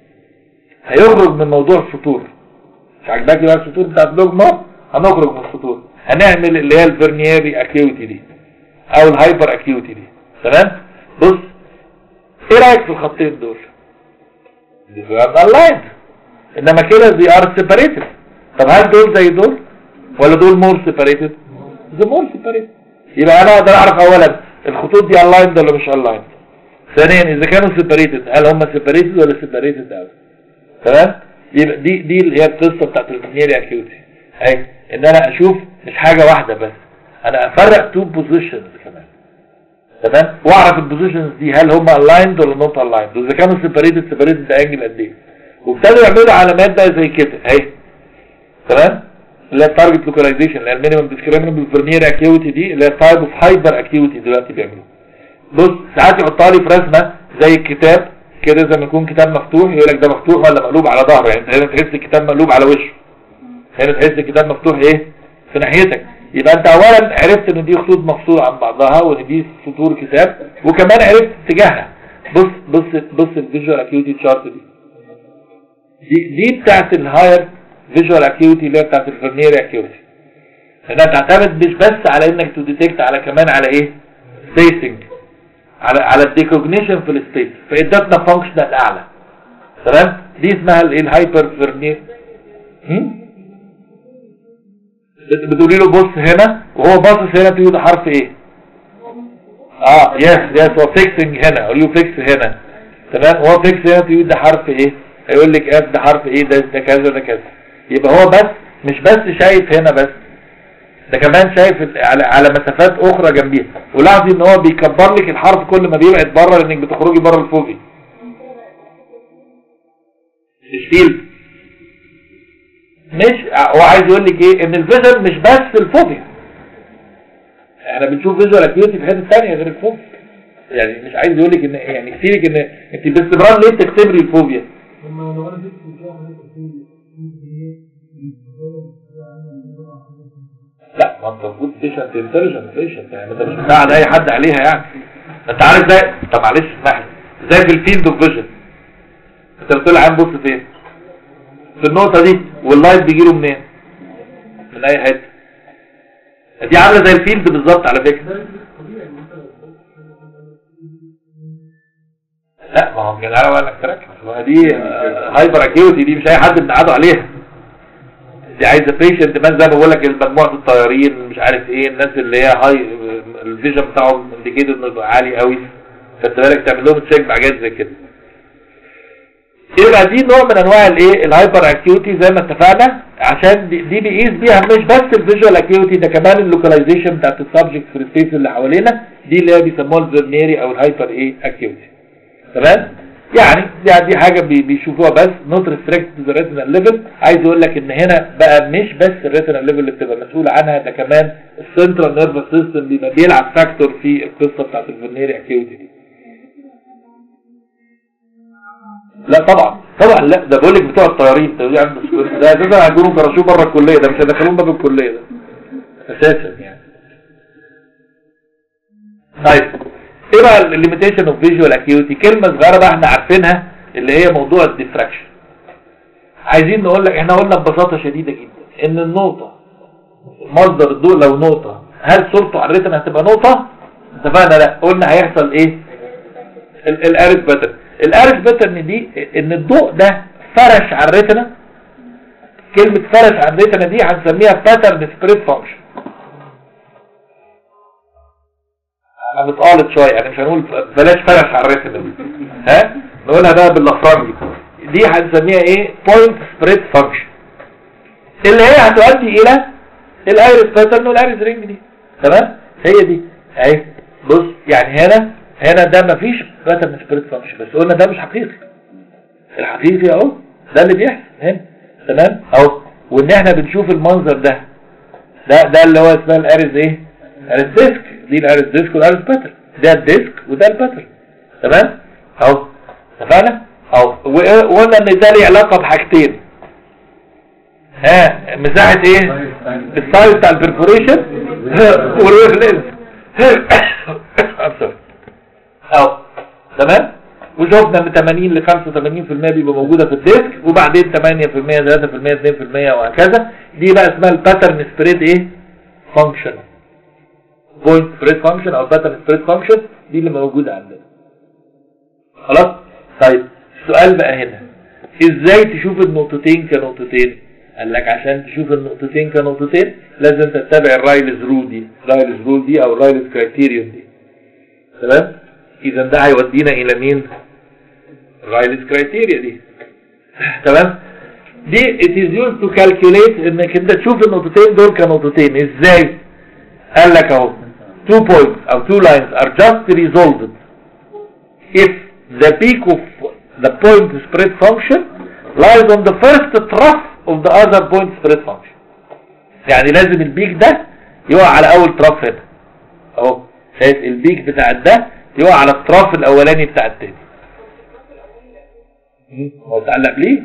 هيخرج من موضوع السطور مش عاجباك بقى السطور بتاعت دوجما هنخرج من السطور هنعمل اللي هي الفرنييري اكيوتي دي او الهايبر اكيوتي دي تمام بص ايه رايك في الخطين دول دي لاين انما كده دي ار سيبريتد طب هل دول زي دول ولا دول مور سيبريتد ذا مور سيبريتد يبقى انا اقدر اعرف اولا الخطوط دي الايند ولا مش الايند ثانيا اذا كانوا سيبريتد هل هم سيبريتد ولا سيبريتد اوت تمام يبقى دي دي اللي هي القصه بتاعت الفنيري اكيوتي اهي ان انا اشوف مش حاجه واحده بس انا افرق تو بوزيشنز كمان تمام واعرف البوزيشنز دي هل هم الايند ولا نوت الايند واذا كانوا سيبريتد سيبريتد ده انجل قد ايه وابتدوا يعملوا علامات بقى زي كده اهي تمام اللي هي التارجت لوكاليزيشن اللي هي المينيمم ديسكريمنبل فيرنير اكيوتي دي اللي هي تايب اوف هايبر اكيوتي دلوقتي بيعملوها بص ساعات يحطها لي في رسمه زي الكتاب كده زي ما يكون كتاب مفتوح يقول لك ده مفتوح ولا مقلوب على ظهره يعني انت هنا تحس الكتاب مقلوب على وشه هنا تحس الكتاب مفتوح ايه في ناحيتك يبقى انت اولا عرفت ان دي خطوط مفصوله عن بعضها وان دي سطور كتاب وكمان عرفت اتجاهها بص بص بص الفيجوال اكيوتي تشارت دي دي دي بتاعت الهاير فيجوال اكيوتي اللي هي بتاعت الفرنير اكيوتي انها تعتمد مش بس على انك تديتكت على كمان على ايه سبيسنج على على الديكوجنيشن في السبيس فادتنا فانكشنال اعلى تمام دي اسمها الايه الهايبر فيرنير هم؟ بت- بتقولي له بص هنا وهو باصص هنا تقول ده حرف ايه اه يس يس هو فيكسنج هنا قول له فيكس هنا تمام وهو فيكس هنا تقول ده حرف ايه هيقول لك اف ده حرف ايه ده ده كذا ده كذا يبقى هو بس مش بس شايف هنا بس ده كمان شايف ال- على على مسافات اخرى جنبيها ولاحظي ان هو بيكبر لك الحرف كل ما بيبعد بره لانك بتخرجي بره الفوقي الفيلد مش هو عايز يقول لك ايه ان الفيجن مش بس الفوبيا احنا بنشوف فيجوال اكيوتي في حته ثانيه غير الفوبيا يعني مش عايز يقول لك ان يعني كتيرك ان انت باستمرار ليه بتختبري الفوبيا لما لو انا جبت الجامعة هيبقى فيه لا ما انت المفروض بيشنت انتليجنت بيشنت يعني انت مش مساعد اي حد عليها يعني انت عارف زي طب معلش اسمح لي زي في الفيلد اوف فيجن انت بتقول عم بص فين في النقطة دي واللايت بيجي له منين من اي حتة دي عاملة زي الفيلد بالظبط على فكرة لا ما هو جدعانة بقى انك تركز ما دي هايبر اكيوتي دي مش اي حد بنقعده عليها دي عايزه بيشنت مثلا زي ما بقول لك مجموعه الطيارين مش عارف ايه الناس اللي هي هاي الفيجن بتاعهم انديكيتور انه يبقى عالي قوي خدت بالك تعمل لهم تشيك بحاجات زي كده يبقى دي نوع من انواع الايه الهايبر اكيوتي زي ما اتفقنا عشان دي, دي بيقيس بيها مش بس الفيجوال اكيوتي ده كمان اللوكاليزيشن بتاعت السبجكت في السبيس اللي حوالينا دي اللي هي بيسموها الفيرنيري او الهايبر ايه اكيوتي تمام يعني دي دي حاجه بي- بيشوفوها بس نوت ريستريكت ذا ريتنال ليفل عايز يقول لك ان هنا بقى مش بس الريتنال ليفل اللي بتبقى مسؤول عنها ده كمان السنترال نيرفس سيستم بيبقى بيلعب فاكتور في القصه بتاعت الفيرنيري اكيوتي دي لا طبعا طبعا لا ده بقول لك بتوع الطيارين تقول لي عنده سكوت ده اساسا هيجروا باراشوت بره الكليه ده مش هيدخلون باب الكليه ده اساسا يعني طيب ايه بقى الليميتيشن اوف فيجوال اكيوتي كلمه صغيره بقى احنا عارفينها اللي هي موضوع الديفراكشن عايزين نقول لك احنا قلنا ببساطه شديده جدا ان النقطه مصدر الضوء لو نقطه هل صورته على الريتنا هتبقى نقطه اتفقنا لا قلنا هيحصل ايه ال- الارث باترن الارث باترن دي ان الضوء ده فرش على الريتنا كلمه فرش على الريتنا دي هنسميها باترن سبريد فانكشن انا بتقالط شويه يعني مش هنقول بلاش فرش على الريتنا دي ها نقولها بقى بالافرانجي دي هنسميها ايه بوينت سبريد فانكشن اللي هي هتؤدي الى الايرس باترن والايرس رينج دي تمام هي دي اهي بص يعني هنا هنا ده مفيش باترن سبريد فانكشن بس قلنا ده مش حقيقي الحقيقي اهو ده اللي بيحصل هنا تمام اهو وان احنا بنشوف المنظر ده ده ده اللي هو اسمها الارز ايه ارز ديسك دي الارز ديسك والارز باترن ده الديسك وده الباترن تمام اهو اتفقنا اهو و- وقلنا ان ده ليه علاقه بحاجتين ها مساحه ايه السايز بتاع البرفوريشن والويف لينز اهو تمام وشفنا ان 80 ل 85% بيبقى موجوده في الديسك وبعدين 8% 3% 2% وهكذا دي بقى اسمها الباترن سبريد ايه فانكشن بوينت سبريد فانكشن او باترن سبريد فانكشن دي اللي موجوده عندنا خلاص طيب السؤال بقى هنا ازاي تشوف النقطتين كنقطتين قال لك عشان تشوف النقطتين كنقطتين لازم تتبع الرايلز رول دي رايلز رول دي او الرايلز كرايتيريون دي تمام اذا ده هيودينا الى مين الرايلز كرايتيريا دي تمام دي it is used to calculate انك انت تشوف النقطتين دول كنقطتين ازاي قال لك اهو two points او two lines are just resolved if the peak of the point spread function lies on the first trough of the other point spread function يعني لازم البيك ده يقع على اول تراف هنا اهو شايف البيك بتاع ده يقع على التراف الاولاني بتاع التاني مم. هو اتعلق قبليه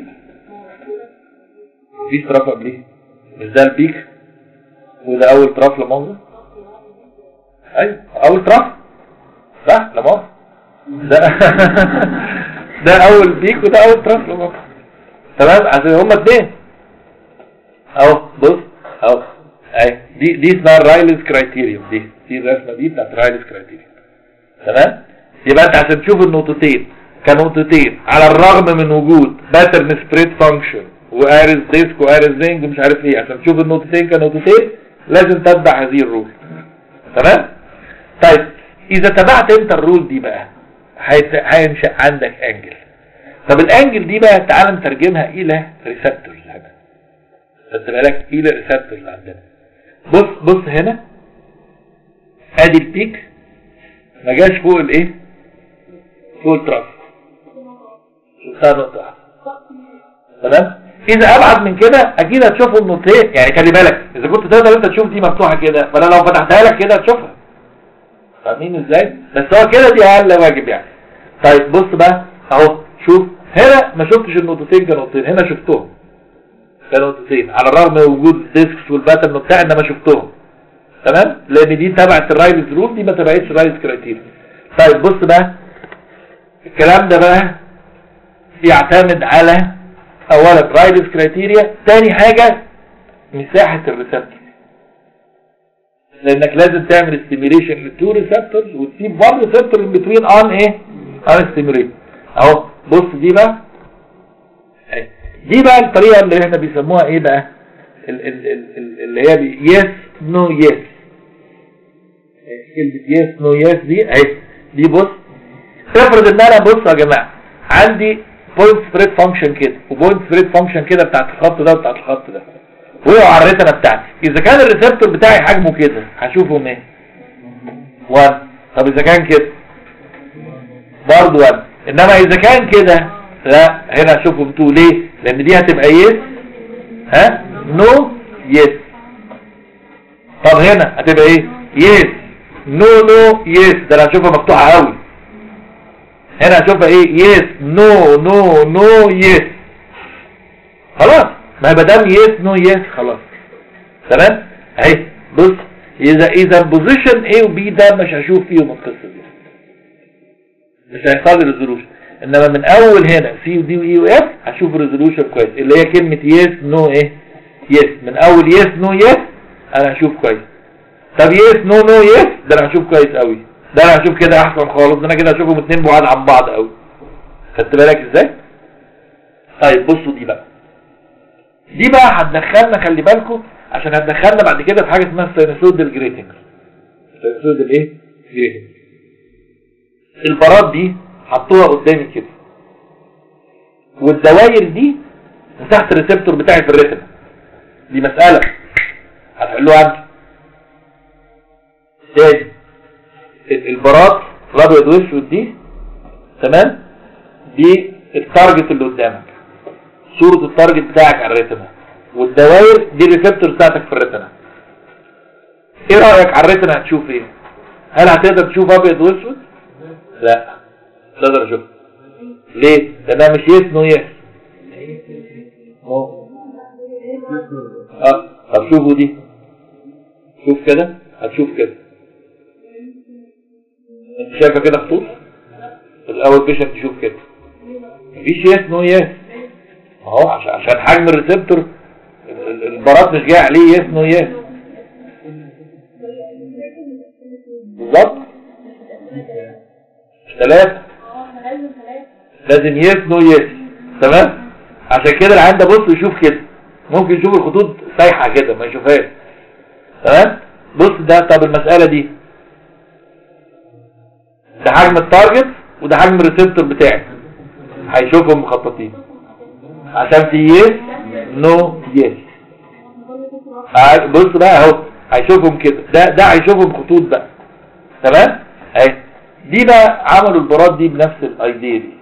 مفيش تراف قبليه مش ده البيك وده اول تراف لمؤاخذة ايوه اول تراف صح لمؤاخذة ده ده اول بيك وده اول تراف لمؤاخذة تمام عشان هما اتنين اهو بص اهو اهي دي دي اسمها الرايلز كرايتيريوم دي دي الرسمه دي بتاعت الرايلز كرايتيريوم تمام يبقى انت عشان تشوف النقطتين كنقطتين على الرغم من وجود باترن سبريد فانكشن وارز ديسك وارز رينج ومش عارف ايه عشان تشوف النقطتين كنقطتين لازم تتبع هذه الرول تمام طيب اذا تبعت انت الرول دي بقى هيت- هينشأ عندك انجل طب الانجل دي بقى تعال نترجمها الى ريسبتورز هنا خدت بالك الى ريسبتورز عندنا بص بص هنا ادي البيك ما جاش فوق الايه فوق التراس شفتها نقطة واحدة. تمام اذا ابعد من كده اكيد هتشوف النقطتين يعني خلي بالك اذا كنت تقدر انت تشوف دي مفتوحة كده فانا لو فتحتها لك كده هتشوفها فاهمين ازاي بس هو كده دي اقل واجب يعني طيب بص بقى اهو شوف هنا ما شفتش النقطتين كنقطتين هنا شفتهم كانوا نقطتين على الرغم من وجود الديسكس والباترن وبتاع انما شفتهم تمام لان دي تبعت الرايلز رول دي ما تبعتش الرايلز كرايتيريا طيب بص بقى الكلام ده بقى يعتمد على اولا رايلز كرايتيريا تاني حاجة مساحة الريسبتور لانك لازم تعمل ستيميليشن للتو ريسبتورز وتسيب برضه ريسبتور ان بتوين اون ايه اون ستيميليت اهو بص دي بقى أهي. دي بقى الطريقه اللي احنا بيسموها ايه بقى ال- ال- ال- ال- اللي هي يس نو يس كلمه يس نو يس دي اهي دي بص تفرض ان انا بص يا جماعه عندي بوينت سبريد فانكشن كده وبوينت سبريد فانكشن كده بتاعت الخط ده وبتاعت الخط ده وقعوا على الريتنا بتاعتي اذا كان الريسبتور بتاعي حجمه كده هشوفهم ايه 1 طب اذا كان كده برضه 1 انما اذا كان كده لا هنا هشوفهم 2 ليه لان دي هتبقى يس ها نو يس طب هنا هتبقى ايه يس نو نو يس ده انا هشوفها مفتوحه قوي هنا هشوفها ايه يس نو نو نو يس خلاص ما هي مادام يس نو يس خلاص تمام اهي بص اذا اذا البوزيشن A و B ده مش هشوف فيهم القصه دي مش هيحصل لي ريزولوشن انما من اول هنا سي ودي واي واف هشوف ريزولوشن كويس اللي هي كلمه يس نو ايه يس من اول يس نو يس انا هشوف كويس طب يس نو نو يس ده انا هشوف كويس قوي ده انا هشوف كده احسن خالص ده انا كده هشوفهم اتنين بعاد عن بعض قوي خدت بالك ازاي طيب بصوا دي بقى دي بقى هتدخلنا خلي بالكم عشان هتدخلنا بعد كده في حاجه اسمها السينوسودال جريتنج السينوسودال ايه جريتنج البارات دي حطوها قدامي كده والدوائر دي تحت الريسبتور بتاعي في الريتنا دي مسألة هتحلوها انت تاني ال- البارات الابيض والاسود دي تمام دي التارجت اللي قدامك صورة التارجت بتاعك على الريتنا والدوائر دي الريسبتور بتاعتك في الريتنا ايه رأيك على الريتنا هتشوف ايه هل هتقدر تشوف ابيض واسود لا مش هقدر اشوف ليه لانها مش يس نو يس نو. اه طب شوفوا دي شوف كده هتشوف كده انت شايفه كده خطوط الاول بيشن تشوف كده مفيش يس نو يس اهو عشان عشان حجم الريسبتور ال- ال- البارات مش جاي عليه يس نو يس بالظبط مش ثلاثة لازم يس نو يس تمام عشان كده العيان ده بص يشوف كده ممكن يشوف الخطوط سايحة كده ما يشوفهاش تمام بص ده طب المسألة دي ده حجم التارجت وده حجم الريسبتور بتاعي هيشوفهم مخططين عشان في يس نو يس بص بقى اهو هيشوفهم كده ده ده هيشوفهم خطوط بقى تمام اهي دي بقى عملوا البراد دي بنفس الايديا دي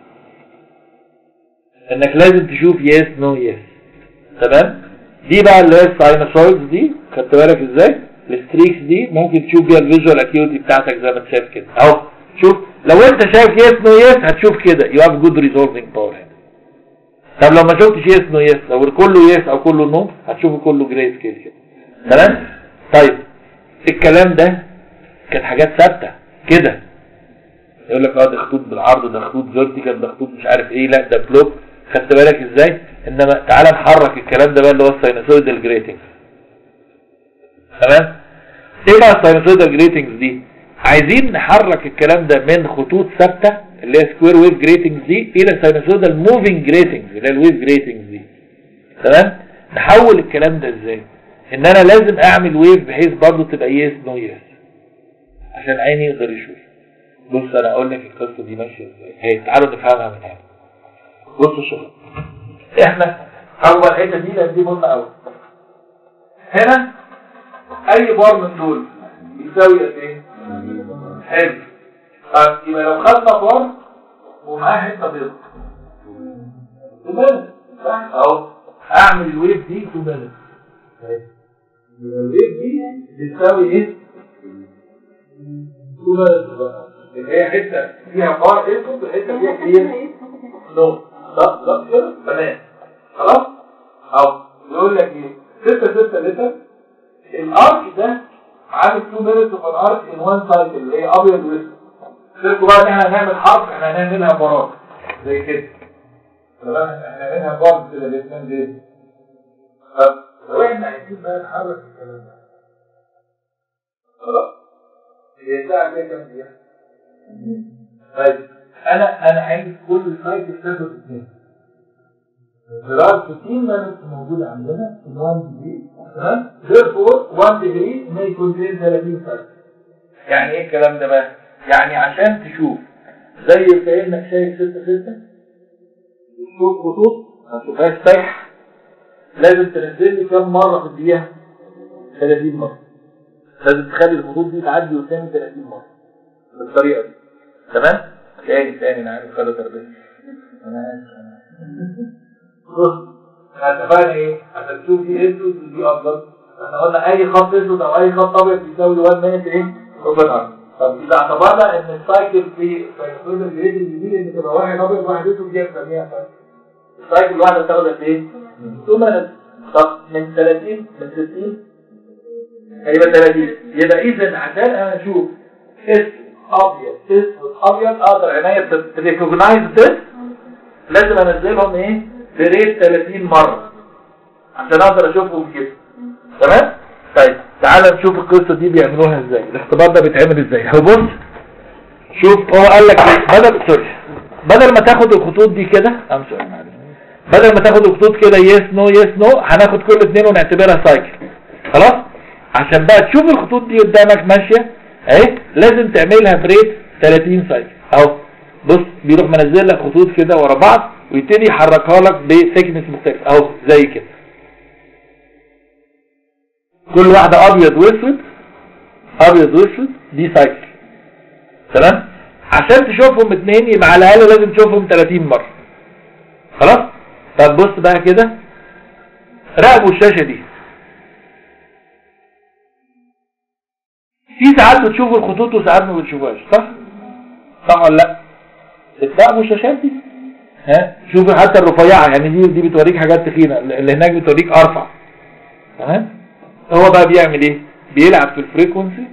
انك لازم تشوف يس نو يس تمام دي بقى اللي هي الساينوسويدز دي خدت بالك ازاي الستريكس دي ممكن تشوف بيها الفيجوال اكيوتي بتاعتك زي ما انت شايف كده اهو شوف لو انت شايف يس نو يس هتشوف كده يو هاف جود ريزولفنج باور هنا طب لو ما شفتش يس نو يس او كله يس او كله نو هتشوفه كله جري سكيل كده تمام طيب الكلام ده كانت حاجات ثابته كده يقول لك اه ده خطوط بالعرض ده خطوط فيرتيكال ده خطوط مش عارف ايه لا ده بلوك خدت بالك ازاي انما تعالى نحرك الكلام ده بقى اللي هو الساينوسويدال جريتنج تمام ايه بقى الساينوسويدال جريتنجز دي عايزين نحرك الكلام ده من خطوط ثابته اللي هي سكوير ويف جريتنجز دي الى ساينوسويدال موفينج جريتنجز اللي هي الويف جريتنجز دي تمام نحول الكلام ده ازاي ان انا لازم اعمل ويف بحيث برضه تبقى يس نو يس عشان عيني يقدر يشوف بص انا اقول لك القصه دي ماشيه ازاي هي تعالوا نفهمها من هنا بصوا شوفوا احنا اول الحته دي لان دي مهمه قوي هنا اي بار من دول يساوي قد ايه حلو طيب يبقى لو خدنا بار ومعاه حته بيضاء تمام صح اهو اعمل الويف دي تو مينت الويف دي بتساوي ايه تو مينت بقى اللي هي حته فيها بار اسود والحته فيها كلير نو لا لا كده تمام خلاص اهو يقول لك ايه 6 6 لتر الارك ده عامل 2 مينتس اوف ان ارك ان وان سايكل اللي هي ابيض واسود سيبكوا بقى ان احنا هنعمل حرف احنا هنعملها مرات زي كده تمام احنا هنعملها بعض كده الاثنين دول طب لو احنا عايزين بقى نحرك الكلام ده خلاص هي الساعه كده كام دقيقه؟ طيب انا انا عايز كل سايكل تاخد اثنين زرار 60 مانوس موجود عندنا في 1 ديجري تمام therefore 1 ديجري may contain 30 سايكل يعني ايه الكلام ده بقى؟ يعني عشان تشوف زي كانك شايف 6 6 تشوف خطوط ما تشوفهاش سايحه لازم تنزل لي كام مره في الدقيقه 30 مره لازم تخلي الخطوط دي تعدي قدامي 30 مره بالطريقه دي تمام تاني تاني انا عارف خالد تربيه انا اسف بص احنا اتفقنا ايه عشان تشوف دي اسود ودي افضل احنا قلنا اي خط اسود او اي خط ابيض بيساوي 1 مينت ايه اوبن ارم طب اذا اعتبرنا ان السايكل في سايكل جريد دي ان تبقى واحد ابيض وواحد اسود دي بنسميها سايكل السايكل الواحده بتاخد قد ايه؟ ثم طب من 30 من 60 هيبقى 30 يبقى اذا عشان انا اشوف اسود ابيض اسود ابيض اقدر عينيا تريكوجنايز ده لازم انزلهم ايه في ريت 30 مره عشان اقدر اشوفهم كده تمام طيب تعال نشوف القصه دي بيعملوها ازاي الاختبار ده بيتعمل ازاي هو بص شوف هو قال لك إيه؟ بدل سوري بدل ما تاخد الخطوط دي كده ام سوري معلش بدل ما تاخد الخطوط كده يس نو يس نو هناخد كل اثنين ونعتبرها سايكل خلاص عشان بقى تشوف الخطوط دي قدامك ماشيه اهي لازم تعملها بريت 30 سايكل اهو بص بيروح منزل لك خطوط كده ورا بعض ويبتدي يحركها لك بسكنس مختلف اهو زي كده كل واحده ابيض واسود ابيض واسود دي سايكل تمام عشان تشوفهم اتنين يبقى على الاقل لازم تشوفهم 30 مره خلاص طب بص بقى كده راقبوا الشاشه دي في ساعات بتشوفوا الخطوط وساعات ما بتشوفوهاش صح صح ولا لا بتراقبوا الشاشات دي ها شوفوا حتى الرفيعه يعني دي دي بتوريك حاجات تخينه اللي هناك بتوريك ارفع تمام هو بقى بيعمل ايه بيلعب في الفريكونسي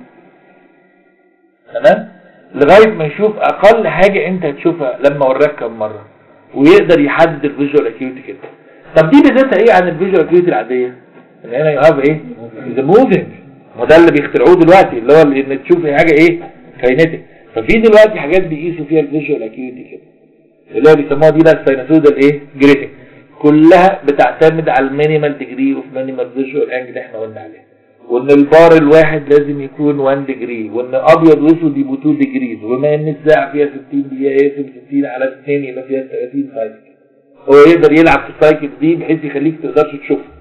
تمام لغايه ما يشوف اقل حاجه انت هتشوفها لما وراك كم مره ويقدر يحدد الفيجوال اكيوتي كده طب دي ميزتها ايه عن الفيجوال اكيوتي العاديه ان هنا يو هاف ايه ذا موفينج ما ده اللي بيخترعوه دلوقتي اللي هو اللي انك تشوف حاجه ايه كاينتيك ففي دلوقتي حاجات بيقيسوا فيها الفيجوال اكيوتي كده اللي هو بيسموها دي بقى الساينسودال ايه جريتنج كلها بتعتمد على المينيمال ديجري اوف مينيمال فيجوال انجل احنا قلنا عليه وان البار الواحد لازم يكون 1 ديجري وان ابيض واسود يبقوا 2 ديجريز وما ان الساعه فيها 60 دقيقه يقسم 60 على 2 يبقى فيها 30 سايكل هو يقدر يلعب في السايكل دي بحيث يخليك تقدرش تشوفها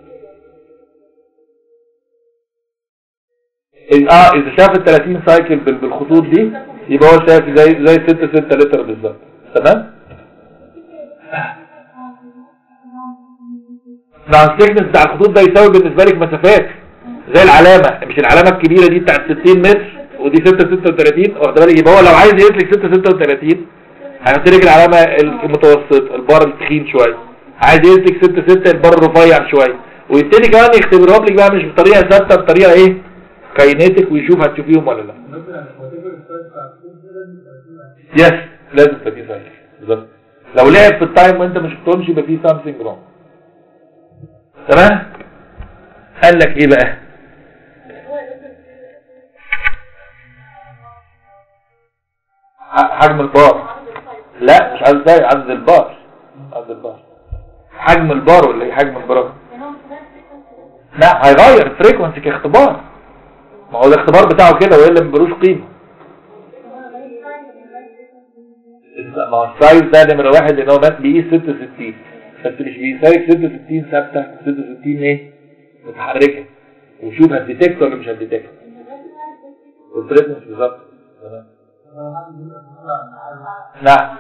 اه اذا شاف ال 30 سايكل بال- بالخطوط دي يبقى هو شايف زي زي 6 6 لتر بالظبط تمام مع السيكنس بتاع الخطوط ده يساوي بالنسبه لك مسافات زي العلامه مش العلامه الكبيره دي بتاعت 60 متر ودي 6 36 واخد بالك يبقى هو لو عايز يسلك 6 36 هيحط لك العلامه المتوسط البار التخين شويه عايز يسلك 6 6 البار الرفيع شويه ويبتدي كمان يختبرهم لك بقى مش بطريقه ثابته بطريقه ايه كاينيتك ويشوف هتشوفيهم ولا لا يس لازم تبقى في سايكل بالظبط لو لعب في التايم وانت ما شفتهمش يبقى في سامثينج رونج تمام قال لك ايه بقى ح- حجم البار لا مش عايز ده عايز البار عايز البار حجم البار ولا ايه حجم البار لا هيغير الفريكونسي كاختبار ما هو الاختبار بتاعه كده والا مبروش قيمه ما هو السايز ده نمرة واحد ان هو ناس بيقيس 66 بس مش بيساوي 66 ثابتة 66 ايه متحركة وشوف هتديتكت ولا مش هتديتكت الفريكونسي بالظبط تمام نعم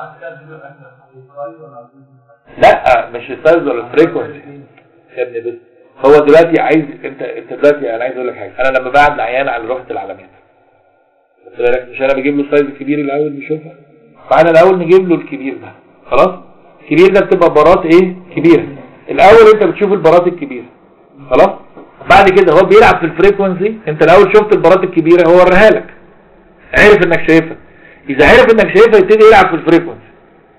لا مش السايز ولا الفريكونسي يا ابني بس هو دلوقتي عايز انت انت دلوقتي انا عايز اقول لك حاجه انا لما بعد العيان على لوحه العلامات قلت لك مش انا بجيب له السايز الكبير الاول بيشوفها فانا الاول نجيب له الكبير ده خلاص الكبير ده بتبقى بارات ايه كبيره الاول انت بتشوف البارات الكبيره خلاص بعد كده هو بيلعب في الفريكونسي انت الاول شفت البارات الكبيره هو وريها لك عرف انك شايفها اذا عرف انك شايفها يبتدي يلعب في الفريكونسي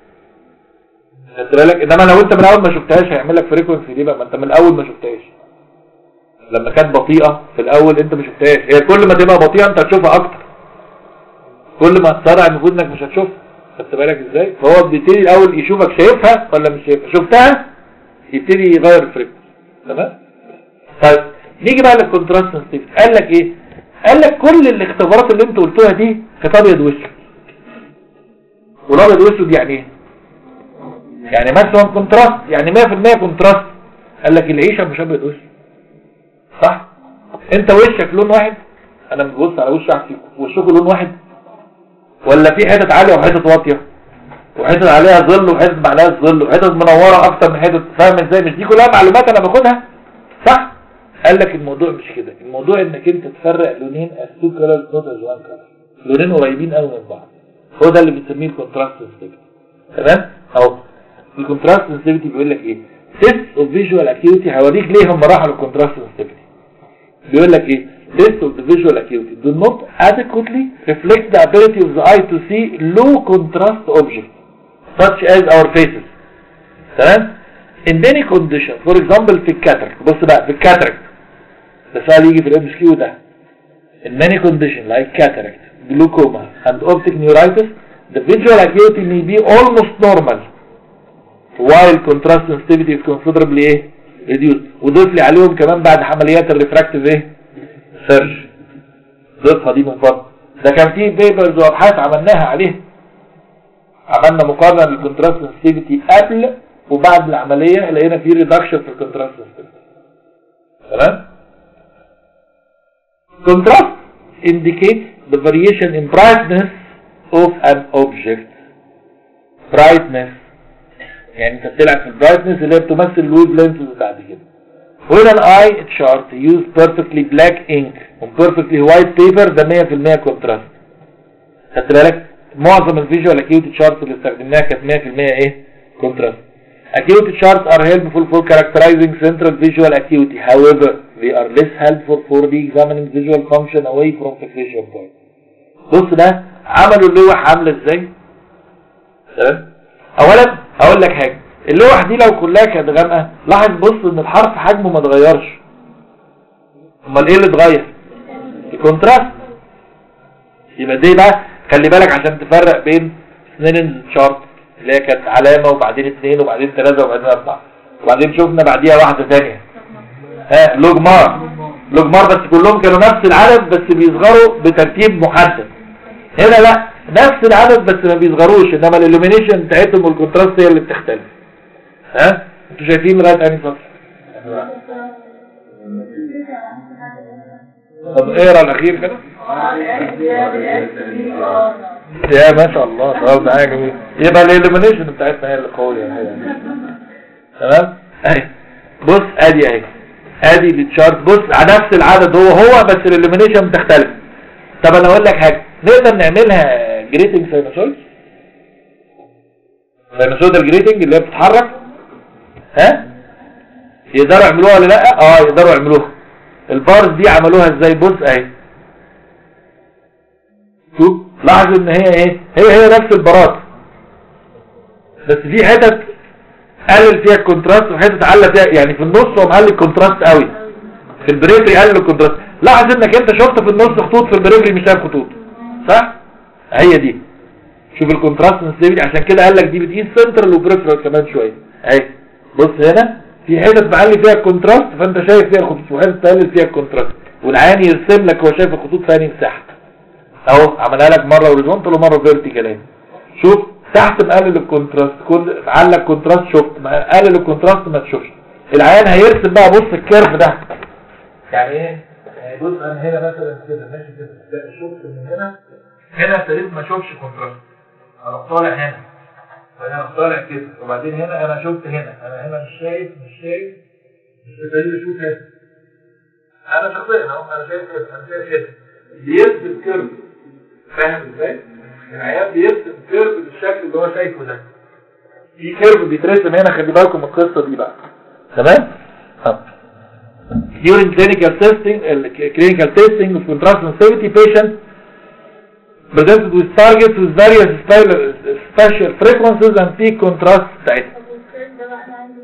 خدت بالك انما لو انت من الاول ما شفتهاش هيعمل لك فريكونسي ليه بقى ما انت من الاول ما شفتهاش لما كانت بطيئه في الاول انت ما شفتهاش هي كل ما تبقى بطيئه انت هتشوفها اكتر كل ما تسرع المفروض انك مش هتشوفها خدت بالك ازاي فهو بيبتدي الاول يشوفك شايفها ولا مش شايفها شفتها يبتدي يغير الفريكونسي تمام طيب نيجي بقى للكونتراست سنسيتيفيتي قال لك ايه قال لك كل الاختبارات اللي انت قلتوها دي كانت ابيض واسود والابيض واسود يعني ايه يعني ماكسيمم كونتراست يعني 100% كونتراست قال لك العيشه مش ابيض واسود صح انت وشك لون واحد انا ببص على وش واحد فيكم وشكم لون واحد ولا في حتت عاليه وحتت واطيه وحتت عليها ظل وحتت ما عليهاش ظل وحتت منوره اكتر من حتت فاهم ازاي مش دي كلها معلومات انا باخدها صح قال لك الموضوع مش كده الموضوع انك انت تفرق لونين as two colors not as one color لونين قريبين قوي من بعض هو ده اللي بنسميه الكونتراست سنسيتيفيتي تمام اهو الكونتراست سنسيتيفيتي بيقول لك ايه test of visual acuity هوريك ليه هم راحوا للكونتراست سنسيتيفيتي بيقول لك ايه test of the visual acuity do not adequately reflect the ability of the eye to see low contrast objects such as our faces تمام in many condition for example في الكاترك بص بقى في الكاترك ده سؤال يجي في الام اس كيو ده in many condition like cataract glaucoma and optic neuritis the visual acuity may be almost normal while contrast sensitivity is considerably ايه reduced وضيف لي عليهم كمان بعد عمليات الريفراكتيف ايه سيرج ضيفها دي من فضل ده كان في بيبرز وابحاث عملناها عليه عملنا مقارنه للكونتراست سنسيتيفيتي قبل وبعد العمليه لقينا في ريدكشن في الكونتراست سنسيتيفيتي تمام contrast indicates the variation in brightness of an object brightness يعني انت بتلعب في البرايتنس اللي هي بتمثل الويف لينث بتاعت كده when an eye chart use perfectly black ink on perfectly white paper ده 100% contrast خدت بالك معظم الفيجوال اكيوتي شارتس اللي استخدمناها كانت 100% ايه contrast acuity charts are helpful for characterizing central visual acuity however they are less helpful for re-examining visual function away from fixation point بص ده عملوا اللوح عامله ازاي تمام اولا اقول لك حاجه اللوح دي لو كلها كانت غامقه لاحظ بص ان الحرف حجمه ما اتغيرش امال ايه اللي اتغير الكونتراست يبقى دي بقى خلي بالك عشان تفرق بين اثنين شارت اللي هي كانت علامه وبعدين اثنين وبعدين ثلاثه وبعدين اربعه وبعدين شفنا بعديها واحده ثانيه ها لوجمار لوجمار بس كلهم كانوا نفس العدد بس بيصغروا بترتيب محدد هنا لا نفس العدد بس ما بيصغروش انما الالومينيشن بتاعتهم والكونتراست هي اللي بتختلف ها انتوا شايفين لغايه انهي فصل طب اقرا الاخير كده يا ما شاء الله طب ده حاجه جميله يبقى الالومينيشن بتاعتنا هي اللي قويه يعني تمام اهي بص ادي اهي ادي التشارت بص على نفس العدد هو هو بس الالومينيشن بتختلف طب انا اقول لك حاجه نقدر نعملها جريتنج ساينوسويد ساينوسويدال جريتنج اللي هي بتتحرك ها يقدروا يعملوها ولا لا اه يقدروا يعملوها البارز دي عملوها ازاي بص اهي شوف لاحظ ان هي ايه هي هي نفس البارات بس في حتت قلل فيها الكونتراست وحتت على فيها يعني في النص هو مقلل الكونتراست قوي في البريفري قلل الكونتراست لاحظ انك انت شفت في النص خطوط في البريفري مش شايف خطوط صح هي دي شوف الكونتراست سنسيتيفيتي عشان كده قال لك دي بتقيس سنترال وبريفرال كمان شويه اهي بص هنا في حتت معلي فيها الكونتراست فانت شايف فيها الخطوط وحتت تقلل فيها الكونتراست والعين يرسم لك هو شايف الخطوط ثاني مساحه اهو عملها لك مره هوريزونتال ومره فيرتيكال اهي شوف تحت مقلل الكونتراست كل علق كونتراست شفت مقلل الكونتراست ما تشوفش العيان هيرسم بقى بص الكيرف ده يعني ايه يعني بص انا هنا مثلا كده ماشي كده شفت من هنا هنا ابتديت ما اشوفش كونتراست اروح طالع هنا وهنا اروح طالع كده وبعدين هنا انا شفت هنا انا هنا مش شايف مش شايف مش ابتديت اشوف هنا انا شخصيا اهو انا شايف كده انا شايف كده بيرسم كيرف فاهم ازاي؟ العيان بيرسم كيرف بالشكل اللي هو شايفه ده في كيرف بيترسم هنا خلي بالكم من القصه دي بقى تمام آه. during clinical testing ال- clinical testing of contrast sensitivity patient presented with targets with various style, special frequencies and peak contrast بتاعتها طب والسير ده بقى انا عندي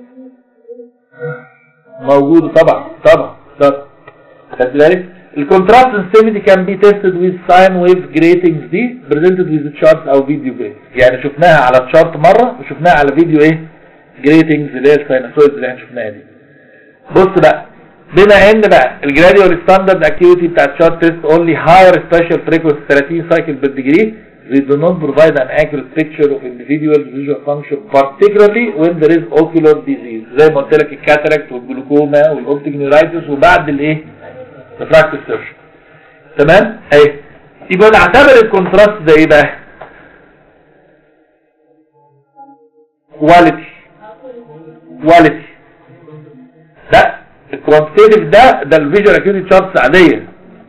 فيه موجود طبعا طبعا طبعا خدت بالك الكونتراست sensitivity can be tested with sine wave gratings دي presented with charts او فيديو جريت يعني شفناها على الشارت مرة وشفناها على فيديو ايه gratings اللي هي الساينوسويدز اللي احنا شفناها دي بص بقى بما ان بقى الجراديوال ستاندرد اكتيفيتي بتاع الشارت تيست اونلي هاير سبيشال فريكونسي 30 سايكل بير ديجري they do not provide an accurate picture of individual visual function particularly when there is ocular disease زي ما قلت لك الكاتاراكت والجلوكوما والاوبتيك نيورايتس وبعد الايه refractive surgery تمام اهي يبقى نعتبر الكونتراست ده ايه بقى كواليتي كواليتي لا الكوانتيتيف ده ده الفيجوال اكيوتي تشارتس عاديه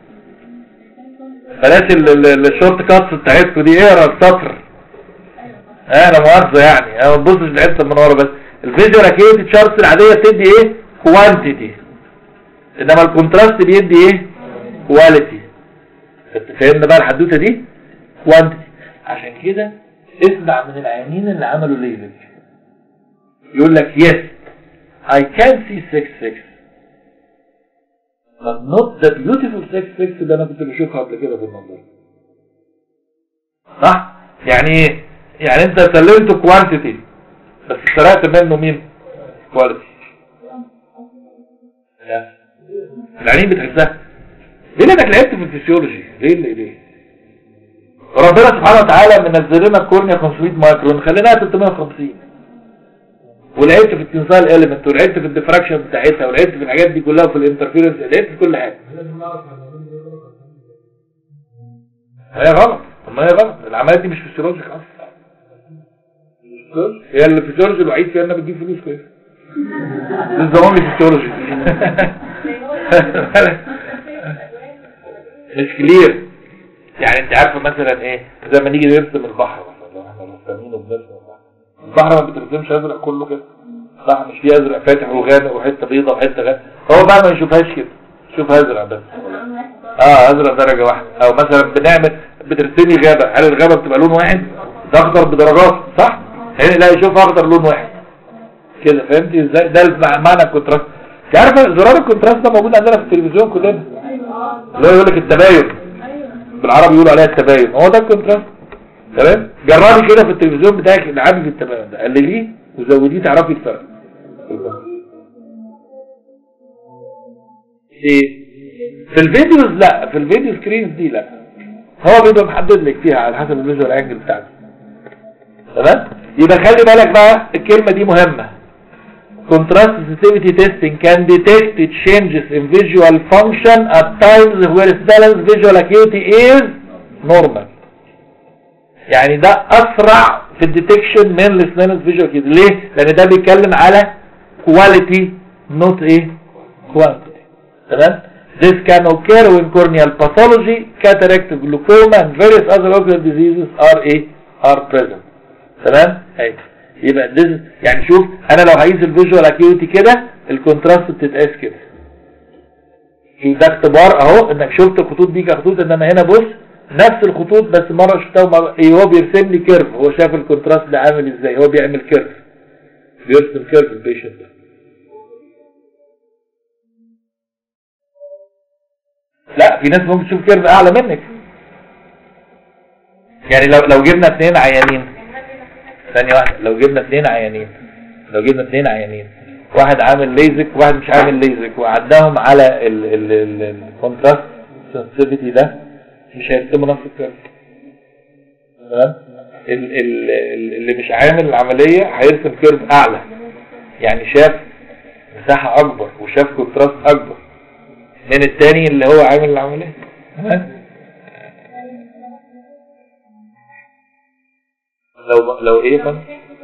بلاش ال- ال- الشورت كاتس بتاعتكم دي اقرا السطر اه انا مؤاخذه يعني انا ما ببصش للحته من ورا بس الفيجوال اكيوتي تشارتس العاديه بتدي ايه كوانتيتي انما الكونتراست بيدي ايه كواليتي فهمنا بقى الحدوته دي كوانتيتي عشان كده اسمع من العيانين اللي عملوا ليزك يقول لك yes I can see 6 6 but not the beautiful 6 6 اللي انا كنت بشوفها قبل كده في المنظر صح يعني ايه يعني انت سلمته كوانتيتي بس سرقت منه مين كواليتي العينين بتحسها ليه لانك لعبت في الفسيولوجي ليه ليه ليه ربنا سبحانه وتعالى منزل لنا الكورنيا 500 مايكرون خليناها 350 ولعبت في التنسال اليمنت ولعبت في الديفراكشن بتاعتها ولعبت في الحاجات دي كلها وفي الانترفيرنس لعبت في كل حاجه هي غلط طب ما هي غلط العمليات دي مش فسيولوجيك اصلا هي الفسيولوجي الوحيد فيها انها بتجيب فلوس كويس This is the only physiology مش كلير يعني انت عارفه مثلا ايه زي ما نيجي نرسم البحر مثلا لو احنا رسامينه بنرسم البحر البحر ما بترسمش ازرق كله كده صح مش فيه ازرق فاتح وغامق وحته بيضه وحته غامق هو بقى ما يشوفهاش كده يشوفها ازرق بس اه ازرق درجه واحده او مثلا بنعمل بترسمي غابه هل الغابه بتبقى لون واحد ده اخضر بدرجات صح هنا لا يشوف اخضر لون واحد كده فهمتي ازاي ده المع- معنى الكونتراست انت عارفه زرار الكونتراست ده موجود عندنا في التلفزيون كلنا اللي هو يقول لك التباين بالعربي يقولوا عليها التباين هو ده الكونتراست تمام جربي كده في التلفزيون بتاعك العبي في التباين ده قلليه وزوديه تعرفي الفرق ايه في الفيديوز لا في الفيديو سكرينز دي لا هو بيبقى محدد لك فيها على حسب الفيجوال انجل بتاعتك تمام يبقى خلي بالك بقى الكلمه دي مهمه contrast sensitivity testing can detect changes in visual function at times where Snellen's visual acuity is normal يعني ده اسرع في الديتكشن من السنالنس فيجوال acuity ليه؟ لان ده بيتكلم على quality not ايه quantity تمام This can occur when corneal pathology, cataract, glaucoma and various other ocular diseases are a are present. تمام؟ اهي يبقى this يعني شوف انا لو هقيس الفيجوال اكيوتي كده الكونتراست بتتقاس كده. شوف ده اختبار اهو انك شفت الخطوط دي كخطوط انما هنا بص نفس الخطوط بس مره شفتها ومره ايه هو بيرسم لي كيرف هو شاف الكونتراست ده عامل ازاي هو بيعمل كيرف بيرسم كيرف البيشنت ده لا في ناس ممكن تشوف كيرف اعلى منك يعني لو لو جبنا اثنين عيانين ثانية واحدة لو جبنا اثنين عيانين لو جبنا اثنين عيانين واحد عامل ليزك وواحد مش عامل ليزك وعداهم على الكونتراست سنسيفيتي ده مش هيرسموا نفس الكيرف تمام ال- ال- ال- اللي مش عامل العملية هيرسم كيرف اعلى يعني شاف مساحة اكبر وشاف كونتراست اكبر من التاني اللي هو عامل العملية تمام لو لو ايه فن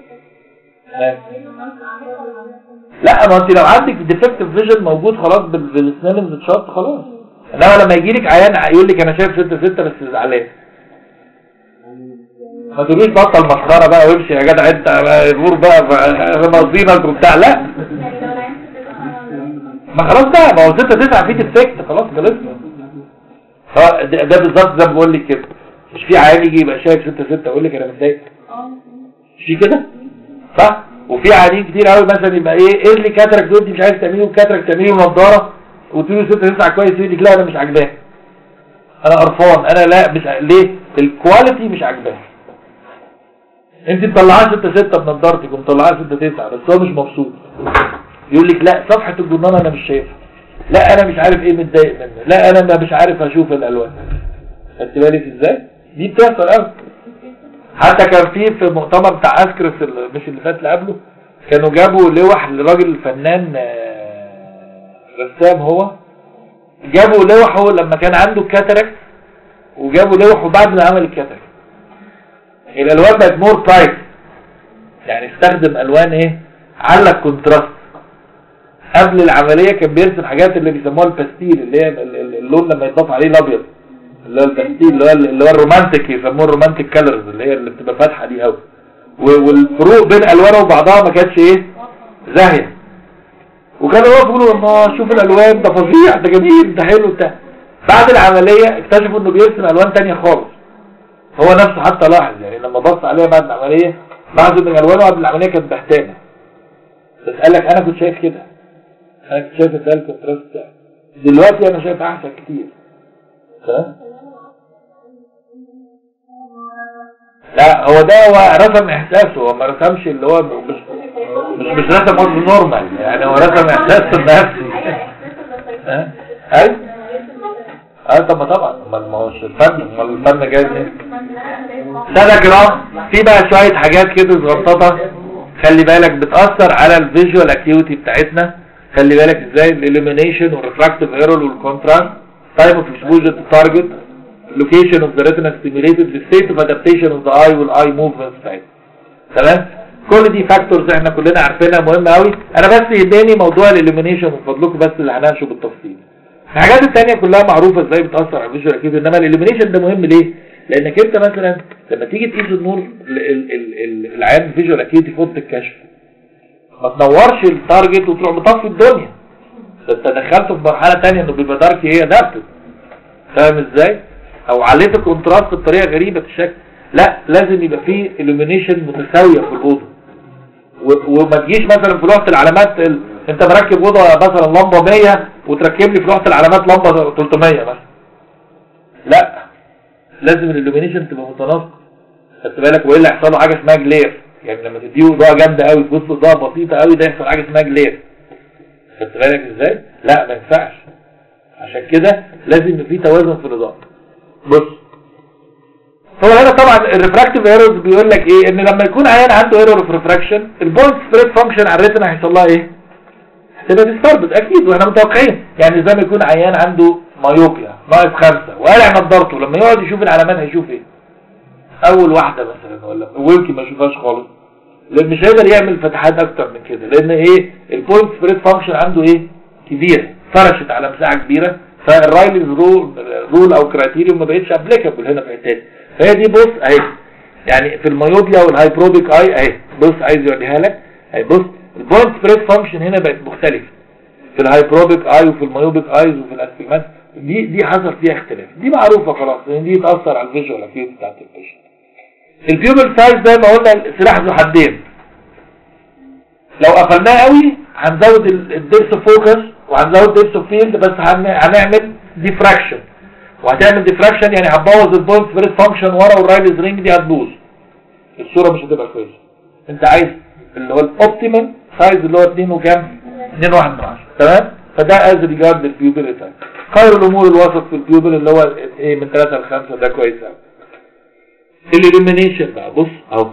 لا ما انت لو عندك ديفكتيف فيجن موجود خلاص بالسنالنز تشارت خلاص انما لما يجي لك عيان يقول لك انا شايف 6 6 بس زعلان ما تقوليش بطل مسخره بقى وامشي يا جدع انت غور بقى ناقصينك وبتاع لا يعني لو العين ما خلاص بقى ما هو 6 9 فيت افكت خلاص خلصنا اه ده, ده بالظبط زي ما بقول لك كده مش في عيان يجي يبقى شايف 6 6 يقول لك انا متضايق اه مش في كده صح وفي عيانين كتير قوي مثلا يبقى ايه ايه اللي كاترك دول مش عايز تعمليه وكاترك تعمليه ونضاره وتقول له 6 9 كويس يقول لك لا انا مش عاجباه انا قرفان انا لا مش ع- ليه الكواليتي مش عاجباه انت مطلعاه 6 6 بنضارتك ومطلعاه 6 9 بس هو مش مبسوط يقول لك لا صفحه الجرنان انا مش شايفها لا انا مش عارف ايه متضايق منه لا انا ما مش عارف اشوف الالوان خدت بالك ازاي دي بتحصل قوي حتى كان في في مؤتمر بتاع اسكرس ال- مش اللي فات اللي قبله كانوا جابوا لوح لراجل فنان آه، رسام هو جابوا لوحه لما كان عنده كاتاراكت وجابوا لوحه بعد ما عمل الكاتاراكت الالوان بقت مور برايت يعني استخدم الوان ايه على الكونتراست قبل العملية كان بيرسم حاجات اللي بيسموها الباستيل اللي هي ال- ال- اللون لما يضاف عليه الابيض اللي هو الباستيل اللي هو اللي هو الرومانتيك يسموه الرومانتيك كالرز اللي هي اللي بتبقى فاتحه دي قوي والفروق بين الوانها وبعضها ما كانتش ايه زاهيه وكانوا يقفوا يقولوا الله شوف الالوان ده فظيع ده جميل ده حلو بتاع بعد العمليه اكتشفوا انه بيرسم الوان تانية خالص هو نفسه حتى لاحظ يعني لما بص عليها بعد العمليه لاحظ ان الوانه قبل العمليه كانت بهتانه بس قال لك انا كنت شايف كده انا كنت شايف ده الكونتراست بتاعي دلوقتي انا شايف احسن كتير تمام لا هو ده هو رسم احساسه هو ما رسمش اللي هو مش مش, مش رسم قصد نورمال يعني هو رسم احساسه النفسي ها اي اه طب ما طبعا امال ما هوش الفن امال الفن جاي منين سنة جرام في بقى شوية حاجات كده صغنططة خلي بالك بتأثر على الفيجوال اكتيفيتي بتاعتنا خلي بالك ازاي الاليمينيشن والريفراكتيف ايرور والكونتراست تايم اوف اكسبوجر تو تارجت لوكيشن اوف ذا ريتنا ستيميوليتد ستيت اوف ادابتيشن اوف ذا اي والاي موفمنتس بتاعتنا تمام كل دي فاكتورز احنا كلنا عارفينها مهمه قوي انا بس يهمني موضوع الاليمينيشن من فضلكم بس اللي هنناقشه بالتفصيل الحاجات التانية كلها معروفة ازاي بتأثر على الفيجوال اكيد انما الاليمينيشن ده مهم ليه؟ لانك انت مثلا لما تيجي تقيس النور ال- ال- ال- ال- العيان فيجوال اكيد في اوضه الكشف ما تنورش التارجت وتروح مطفي الدنيا ده انت دخلته في مرحلة تانية انه بيبقى دارك ايه ادابتد فاهم ازاي؟ او عليت الكونتراست بطريقة غريبة الشكل لا لازم يبقى فيه illumination متساوية في الأوضة و- وما تجيش مثلا في لوحة العلامات ال... انت مركب اوضه مثلا لمبه 100 وتركب لي في لوحة العلامات لمبه 300 مثلا لا لازم الالومينيشن تبقى متناسقه خدت بالك والا يحصل له حاجه اسمها جلير يعني لما تديه اضاءه جامده قوي تبص اضاءه بسيطه قوي ده يحصل حاجه اسمها جلير خدت بالك ازاي لا ما ينفعش عشان كده لازم يبقى في توازن في الاضاءه بص هو هنا طبعا الريفراكتيف ايرورز بيقول لك ايه ان لما يكون عيان عنده ايرور اوف ريفراكشن البوينت سبريد فانكشن على الريتنا هيحصل لها ايه هتبقى ديستربد اكيد واحنا متوقعين يعني زي ما يكون عيان عنده مايوبيا ناقص خمسة وقالع نضارته لما يقعد يشوف العلامات هيشوف ايه اول واحدة مثلا ولا ويمكن ما يشوفهاش خالص لان مش هيقدر يعمل فتحات اكتر من كده لان ايه البوينت سبريد فانكشن عنده ايه كبيرة فرشت على مساحة كبيرة فالرايلز رول رول او كرايتيريوم ما بقتش ابليكابل هنا في الحته فهي دي بص اهي يعني في الميوبيا والهايبروبيك اي اهي بص عايز يوريها لك اهي بص البوينت سبريد فانكشن هنا بقت مختلفه في الهايبروبيك اي وفي الميوبيك ايز وفي الاستجمات دي دي حصل فيها اختلاف دي معروفه خلاص لان دي تاثر على الفيجوال اكيد بتاعت البيشنت البيوبل سايز زي ما قلنا سلاح ذو حدين لو قفلناه قوي هنزود الدبس فوكس وهنزود دبس فيلد بس هن- هنعمل ديفراكشن وهتعمل ديفراكشن يعني هتبوظ البوينت سبريد فانكشن ورا والرايلز رينج دي هتبوظ الصوره مش هتبقى كويسه انت عايز اللي هو الاوبتيمال سايز اللي هو 2 وكام 2 1 من 10 تمام فده از ريجارد البيوبل سايز خير الامور الوسط في البيوبل اللي هو ايه من 3 ل 5 ده كويس قوي الاليمينيشن بقى بص اهو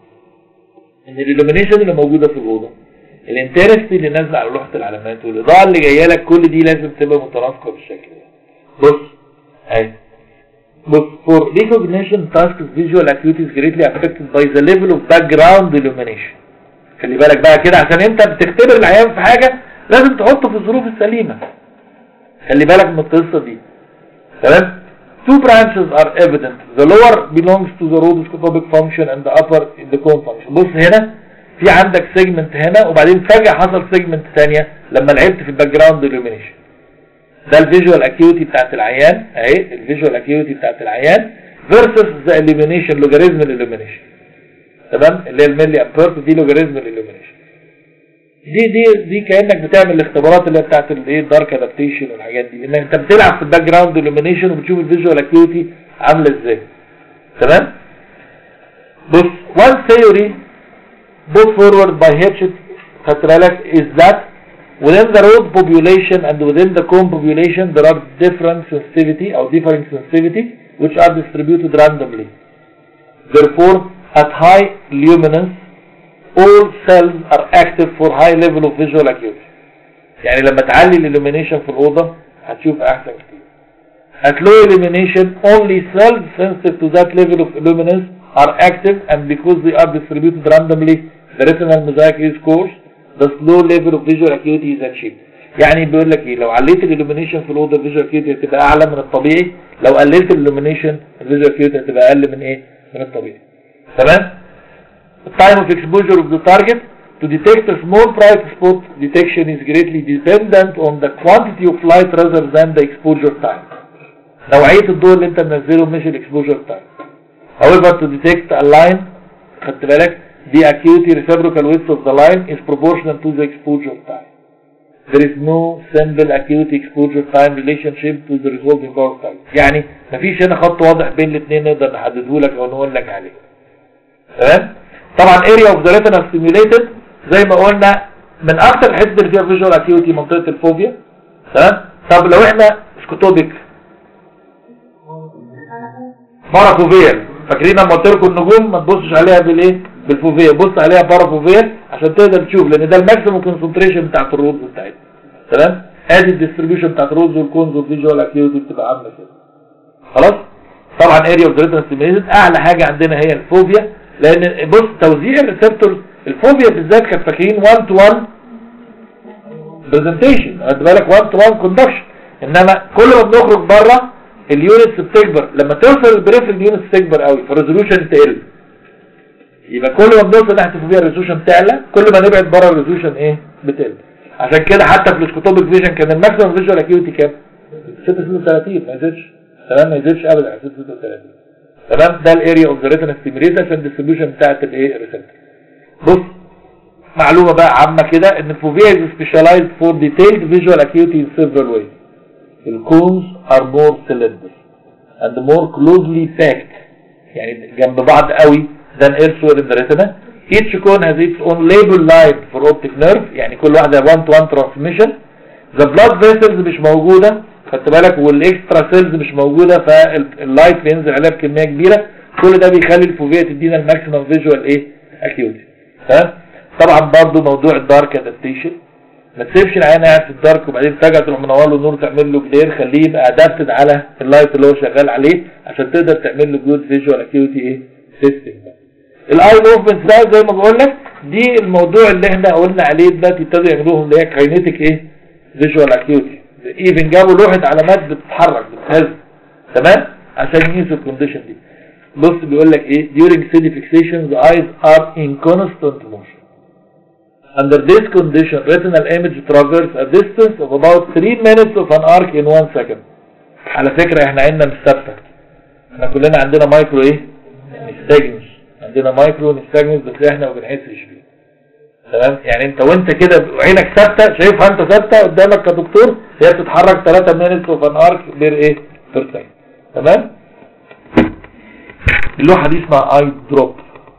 ان الاليمينيشن اللي موجوده في الاوضه الانترستي اللي نازله على لوحه العلامات والاضاءه اللي جايه لك كل دي لازم تبقى متناسقه بالشكل ده بص اهي بص for recognition tasks visual acuity is greatly affected by the level of background illumination خلي بالك بقى كده عشان انت بتختبر العيان في حاجه لازم تحطه في الظروف السليمه خلي بالك من القصه دي تمام Two branches are evident. The lower belongs to the rhodoscopic function and the upper in the cone function. بص هنا في في عندك سيجمنت هنا وبعدين فجأة حصل سيجمنت ثانية لما لعبت في الباك جراوند illumination ده الفيجوال اكيوتي بتاعت العيان اهي الفيجوال اكيوتي بتاعت العيان فيرسس ذا illumination لوجاريزم illumination تمام اللي هي الملي ابيرت دي لوجاريزم illumination دي دي دي كانك بتعمل الاختبارات اللي هي بتاعت الايه الدارك ادابتيشن والحاجات دي انك انت بتلعب في الباك جراوند illumination وبتشوف الفيجوال اكيوتي عامله ازاي تمام بص one theory put forward by Hitchett خدت بالك is that within the road population and within the cone population there are different sensitivity or differing sensitivity which are distributed randomly. Therefore, at high luminance, all cells are active for high level of visual acuity. يعني لما تعلي الillumination في الأوضة هتشوف أحسن كتير. At low illumination, only cells sensitive to that level of luminance are active and because they are distributed randomly, the retinal mosaic is coarse, the slow level of visual acuity is achieved. يعني بيقول لك ايه لو عليت الالومينيشن في الاوضه الفيجوال اكيوتي هتبقى اعلى من الطبيعي لو قللت الالومينيشن الفيجوال اكيوتي هتبقى اقل من ايه من الطبيعي تمام time of exposure of the target to detect a small bright spot detection is greatly dependent on the quantity of light rather than the exposure time نوعيه الضوء اللي انت منزله مش الاكسبوجر تايم however to detect a line خدت بالك the acuity reciprocal width of the line is proportional to the exposure time there is no simple acuity exposure time relationship to the resolving power time يعني مفيش هنا خط واضح بين الاثنين نقدر نحدده لك او نقول لك عليه تمام طبعا area of the retina stimulated زي ما قلنا من اكتر الحتت اللي فيها visual acuity منطقه الفوبيا تمام طب لو احنا سكوتوبيك بارافوفيال فاكرين لما قلت لكم النجوم ما تبصش عليها بالايه بالفوفيه بص عليها بارافوفيال عشان تقدر تشوف لان ده الماكسيموم كونسنتريشن بتاعت الرودز بتاعتها تمام ادي الديستريبيوشن بتاعت الرودز والكونز والفيجوال اكيوتي بتبقى عامله كده خلاص طبعا اريا اوف ريتنا ستيميليشن اعلى حاجه عندنا هي الفوبيا لان بص توزيع الريسبتورز الفوبيا بالذات كانت فاكرين 1 تو 1 برزنتيشن خد بالك 1 تو 1 كوندكشن انما كل ما بنخرج بره اليونتس بتكبر لما توصل البريف اليونتس تكبر قوي فالريزولوشن تقل يبقى كل ما بنوصل ناحيه الفوبيا الريزولوشن تعلى كل ما نبعد بره الريزولوشن ايه بتقل عشان كده حتى في السكوتوبيك فيجن كان الماكسيمم فيجوال اكيوتي كام 636 ما يزيدش تمام ما يزيدش ابدا على 636 تمام ده الاريا اوف ذا ريتنا ستيميليشن عشان الديستريبيوشن بتاعت الايه الريسبتور بص معلومه بقى عامه كده ان الفوبيا از سبيشاليزد فور ديتيلد فيجوال اكيوتي ان سيفرال ويز الكونز are more cylinder and more closely packed يعني جنب بعض قوي than elsewhere in the retina each cone has its own label line for optic nerve يعني كل واحدة one to one transmission the blood vessels مش موجودة خدت بالك والاكسترا سيلز مش موجودة فاللايت بينزل عليها بكمية كبيرة كل ده بيخلي الفوبيا تدينا الماكسيمم فيجوال ايه اكيوتي تمام طبعا برضو موضوع الدارك ادابتيشن ما تسيبش العين قاعد في الدارك وبعدين فجأة تروح منور له النور تعمل له كلير خليه يبقى ادابتد على اللايت اللي هو شغال عليه عشان تقدر تعمل له جود فيجوال اكيوتي ايه سيستم الاي موفمنت ده زي ما بقول لك دي الموضوع اللي احنا قلنا عليه دلوقتي ابتدوا يعملوهم اللي هي كاينيتيك ايه فيجوال اكيوتي ايفن جابوا لوحه علامات بتتحرك بتهز تمام عشان يقيسوا الكونديشن دي بص بيقول لك ايه during steady fixation the eyes are in constant motion Under this condition, retinal image traverse a distance of about 3 minutes of an arc in 1 second. على فكرة احنا عندنا مش ثابتة. احنا كلنا عندنا مايكرو ايه؟ نستجنس. عندنا مايكرو نستجنس بس احنا ما بنحسش بيه. تمام؟ يعني انت وانت كده عينك ثابتة شايفها انت ثابتة قدامك كدكتور هي بتتحرك 3 minutes of an arc بير ايه؟ بير second. تمام؟ اللوحة دي اسمها اي دروب.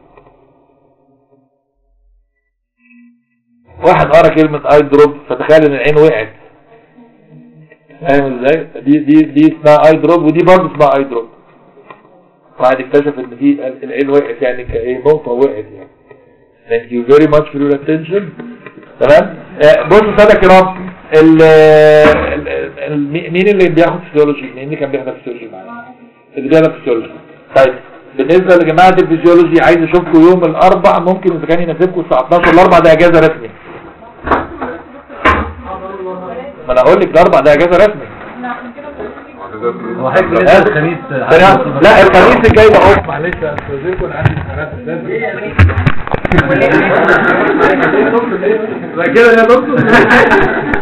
واحد قرا كلمة اي دروب فتخيل ان العين وقعت فاهم ازاي دي دي دي اسمها اي دروب ودي برضه اسمها اي دروب واحد اكتشف ان دي العين وقعت يعني كايه نقطة وقعت يعني thank you very much for your attention تمام آه، بصوا سادة كرام ال ال- ال- مين اللي بياخد فيسيولوجي مين اللي كان بياخد فيسيولوجي معانا اللي بياخد فيسيولوجي طيب بالنسبة لجماعة الفيسيولوجي عايز اشوفكم يوم الاربع ممكن اذا كان يناسبكم الساعة 12 الاربع ده اجازة رسمي ما انا اقول لك الاربع ده اجازة رسمي احنا عشان كده بنقول هو حضرتك لسه الخميس لا الخميس الجاي ده اوف معلش استاذنكم انا عندي امتحانات الثالث كده يا دكتور